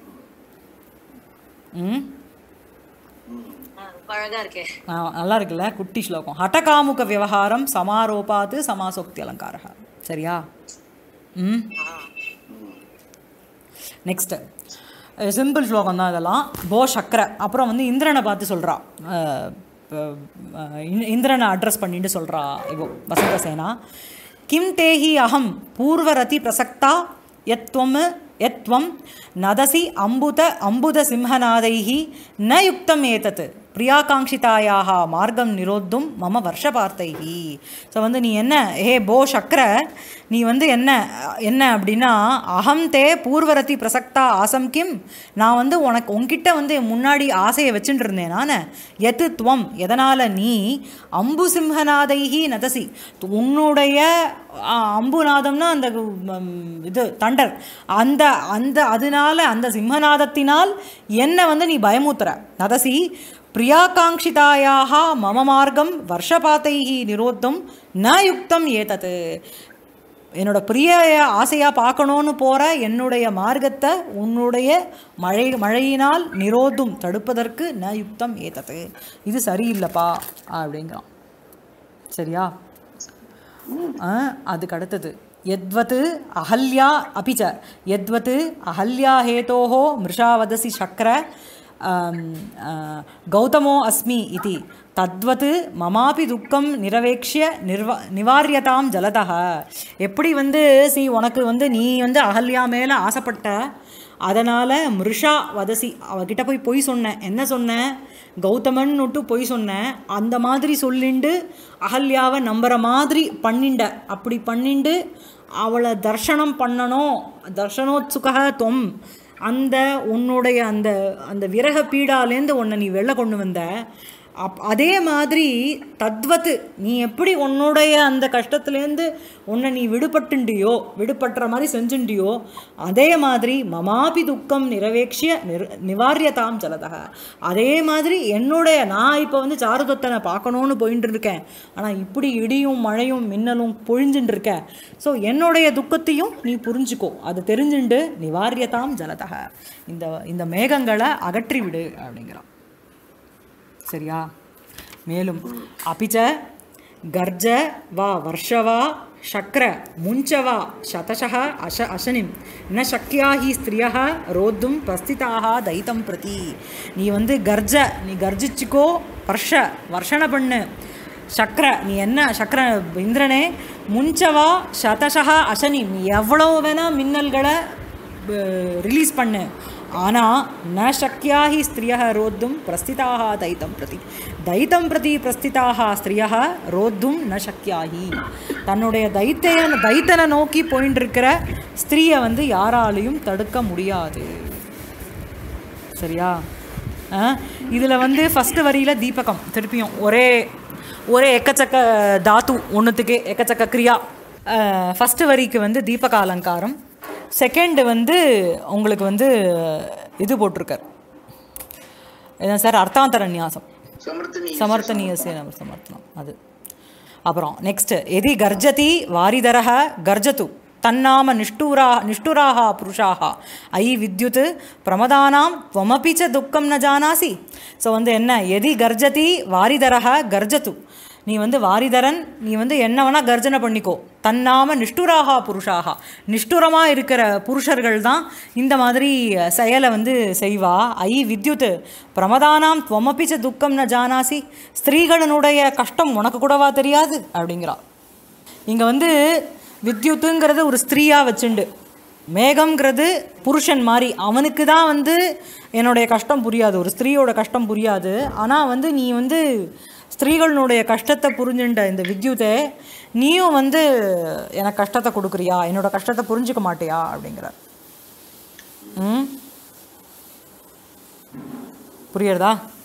ம் அழகா இருக்கே ஆ, நல்லா இருக்குல்ல குட்டி ஸ்லோகம் ஹட்டகாமுக விவகாரம் சமாரோபாது சமாசோக்தி அலங்காரா சரியா ம் நெக்ஸ்ட்டு சிம்பிள் ஸ்லோகம் தான் இதெல்லாம் போ சக்கர அப்புறம் வந்து இந்திரனை பார்த்து சொல்கிறா இந்திரனை அட்ரஸ் பண்ணிட்டு சொல்கிறா இவோ வசந்த சேனா கிம் தேஹி அகம் பூர்வரதி பிரசக்தா யத்வம் யத்வம் நதசி அம்புத அம்புத சிம்ஹநாதைஹி ந யுக்தம் ஏதத் பிரியாகாங்ஷிதாயாக மார்க்கம் நிரோத்தும் மம வருஷபார்த்தைஹி ஸோ வந்து நீ என்ன ஹே போ சக்கர நீ வந்து என்ன என்ன அப்படின்னா அகம் தே பூர்வரதி பிரசக்தா ஆசம் கிம் நான் வந்து உனக்கு உன்கிட்ட வந்து முன்னாடி ஆசையை வச்சுட்டு இருந்தேன் நான் எது துவம் எதனால் நீ அம்பு சிம்ஹநாதைஹி நதசி உன்னுடைய ஆ, அம்புநாதம்னா அந்த ம், இது தண்டர் அந்த அந்த அதனால அந்த சிம்மநாதத்தினால் என்ன வந்து நீ பயமுத்துற நதசி பிரியாகாங்ஷிதாயாக மம மார்க்கம் வருஷபாத்தைஹி நிரோத்தம் ந யுக்தம் ஏதது என்னோட பிரிய ஆசையாக பார்க்கணுன்னு போகிற என்னுடைய மார்க்கத்தை உன்னுடைய மழை மழையினால் நிரோதும் தடுப்பதற்கு ந யுக்தம் ஏதது இது சரியில்லைப்பா அப்படிங்கிறான் சரியா ஆ, அதுக்கு அடுத்தது यद्वत् अहल्या अपि च यद्वत् अहल्याहेतोः मृषा वदसि शक्र आम्, आ, गौतमो अस्मि इति தத்வத் மமாபி துக்கம் நிரவேக்ஷிய நிர்வ நிவாரியதாம் ஜலதः எப்படி வந்து சி உனக்கு வந்து நீ வந்து அகல்யா மேலே ஆசைப்பட்ட அதனால் மிருஷா வதசி அவகிட்ட போய் பொய் சொன்னேன் என்ன சொன்னேன் கௌதமன்னுட்டு பொய் சொன்னேன் அந்த மாதிரி சொல்லிண்டு அகல்யாவை நம்புற மாதிரி பண்ணிண்ட அப்படி பண்ணிண்டு அவளை தர்ஷனம் பண்ணணும் தர்ஷனோத்சுக தொம் அந்த உன்னுடைய அந்த அந்த விரக பீடாலேருந்து உன்னை நீ வெளில கொண்டு வந்த அப் அதே மாதிரி தத்வத்து நீ எப்படி உன்னுடைய அந்த கஷ்டத்துலேருந்து உன்னை நீ விடுபட்டுண்டியோ விடுபட்டுற மாதிரி செஞ்சுண்டியோ அதே மாதிரி மமாபி துக்கம் நிறவேக்ஷிய நிர் நிவாரியதாம் ஜலதக அதே மாதிரி என்னுடைய நான் இப்போ வந்து சாருதத்தனை பார்க்கணுன்னு போயிட்டு இருக்கேன் ஆனால் இப்படி இடியும் மழையும் மின்னலும் பொழிஞ்சுட்டு இருக்கேன் ஸோ என்னுடைய துக்கத்தையும் நீ புரிஞ்சுக்கோ அது தெரிஞ்சுண்டு நிவாரியதாம் ஜலதக இந்த இந்த மேகங்களை அகற்றி விடு அப்படிங்கிறான் சரியா மேலும் அபிச்ச கர்ஜ வா வர்ஷவா சக்ர முஞ்சவா சதசக அச அசனிம் ந சக்கியா ஹி ஸ்திரியா ரோத்தும் பிரஸ்திதாக தைத்தம் பிரதி நீ வந்து கர்ஜ நீ கர்ஜிச்சுக்கோ வர்ஷ வர்ஷண பண்ணு சக்கர நீ என்ன சக்கர இந்திரனே முஞ்சவா சதசக அசனி நீ எவ்வளோ வேணால் மின்னல்களை ரிலீஸ் பண்ணு ஆனால் ந சக்கியா ஹி ஸ்திரியா ரோத்தும் பிரஸ்திதாக தைத்தம் பிரதி தைத்தம் பிரதி பிரஸ்திதாக ஸ்திரியா ரோத்தும் ந சக்கியா ஹி தன்னுடைய தைத்தைய தைத்தனை நோக்கி போயின்னு இருக்கிற ஸ்திரீயை வந்து யாராலையும் தடுக்க முடியாது சரியா இதில் வந்து ஃபஸ்ட்டு வரியில் தீபகம் திருப்பியும் ஒரே ஒரே எக்கச்சக்க தாத்து ஒன்றுத்துக்கே எக்கச்சக்க கிரியா ஃபஸ்ட்டு வரிக்கு வந்து தீபக அலங்காரம் செகண்டு வந்து உங்களுக்கு வந்து இது போட்டிருக்கார் என்ன சார் அர்த்தாந்தர நியாசம் சமர்த்தனி சமர்த்தனீய சேனம் சமர்த்தனம் அது அப்புறம் நெக்ஸ்ட் எதி கர்ஜதி வாரிதரः கர்ஜது தன்னாம நிஷ்டூரா நிஷ்டூராக புருஷாக ஐ வித்யுத் பிரமதானாம் त्वमपि च துக்கம் ந ஜானாசி ஸோ வந்து என்ன எதி கர்ஜதி வாரிதரः கர்ஜது நீ வந்து வாரிதரன் நீ வந்து என்ன வேணால் கர்ஜனை பண்ணிக்கோ தன்னாம நிஷ்டுராகா புருஷாகா நிஷ்டுரமாக இருக்கிற புருஷர்கள் தான் இந்த மாதிரி செயலை வந்து செய்வா ஐ வித்யுத் பிரமதானாம் துவமப்பிச்ச துக்கம் ந ஜானாசி ஸ்திரீகளினுடைய கஷ்டம் உனக்கு கூடவா தெரியாது அப்படிங்கிறா இங்கே வந்து வித்யுத்துங்கிறது ஒரு ஸ்திரீயாக வச்சுண்டு மேகம்ங்கிறது புருஷன் மாதிரி அவனுக்கு தான் வந்து என்னுடைய கஷ்டம் புரியாது ஒரு ஸ்திரீயோட கஷ்டம் புரியாது ஆனால் வந்து நீ வந்து ஸ்திரீகளினுடைய கஷ்டத்தை புரிஞ்சுண்ட இந்த வித்யுத்தை நீயும் வந்து எனக்கு கஷ்டத்தை கொடுக்குறியா என்னோட கஷ்டத்தை புரிஞ்சுக்க மாட்டியா அப்படிங்கிற ம் புரியுறதா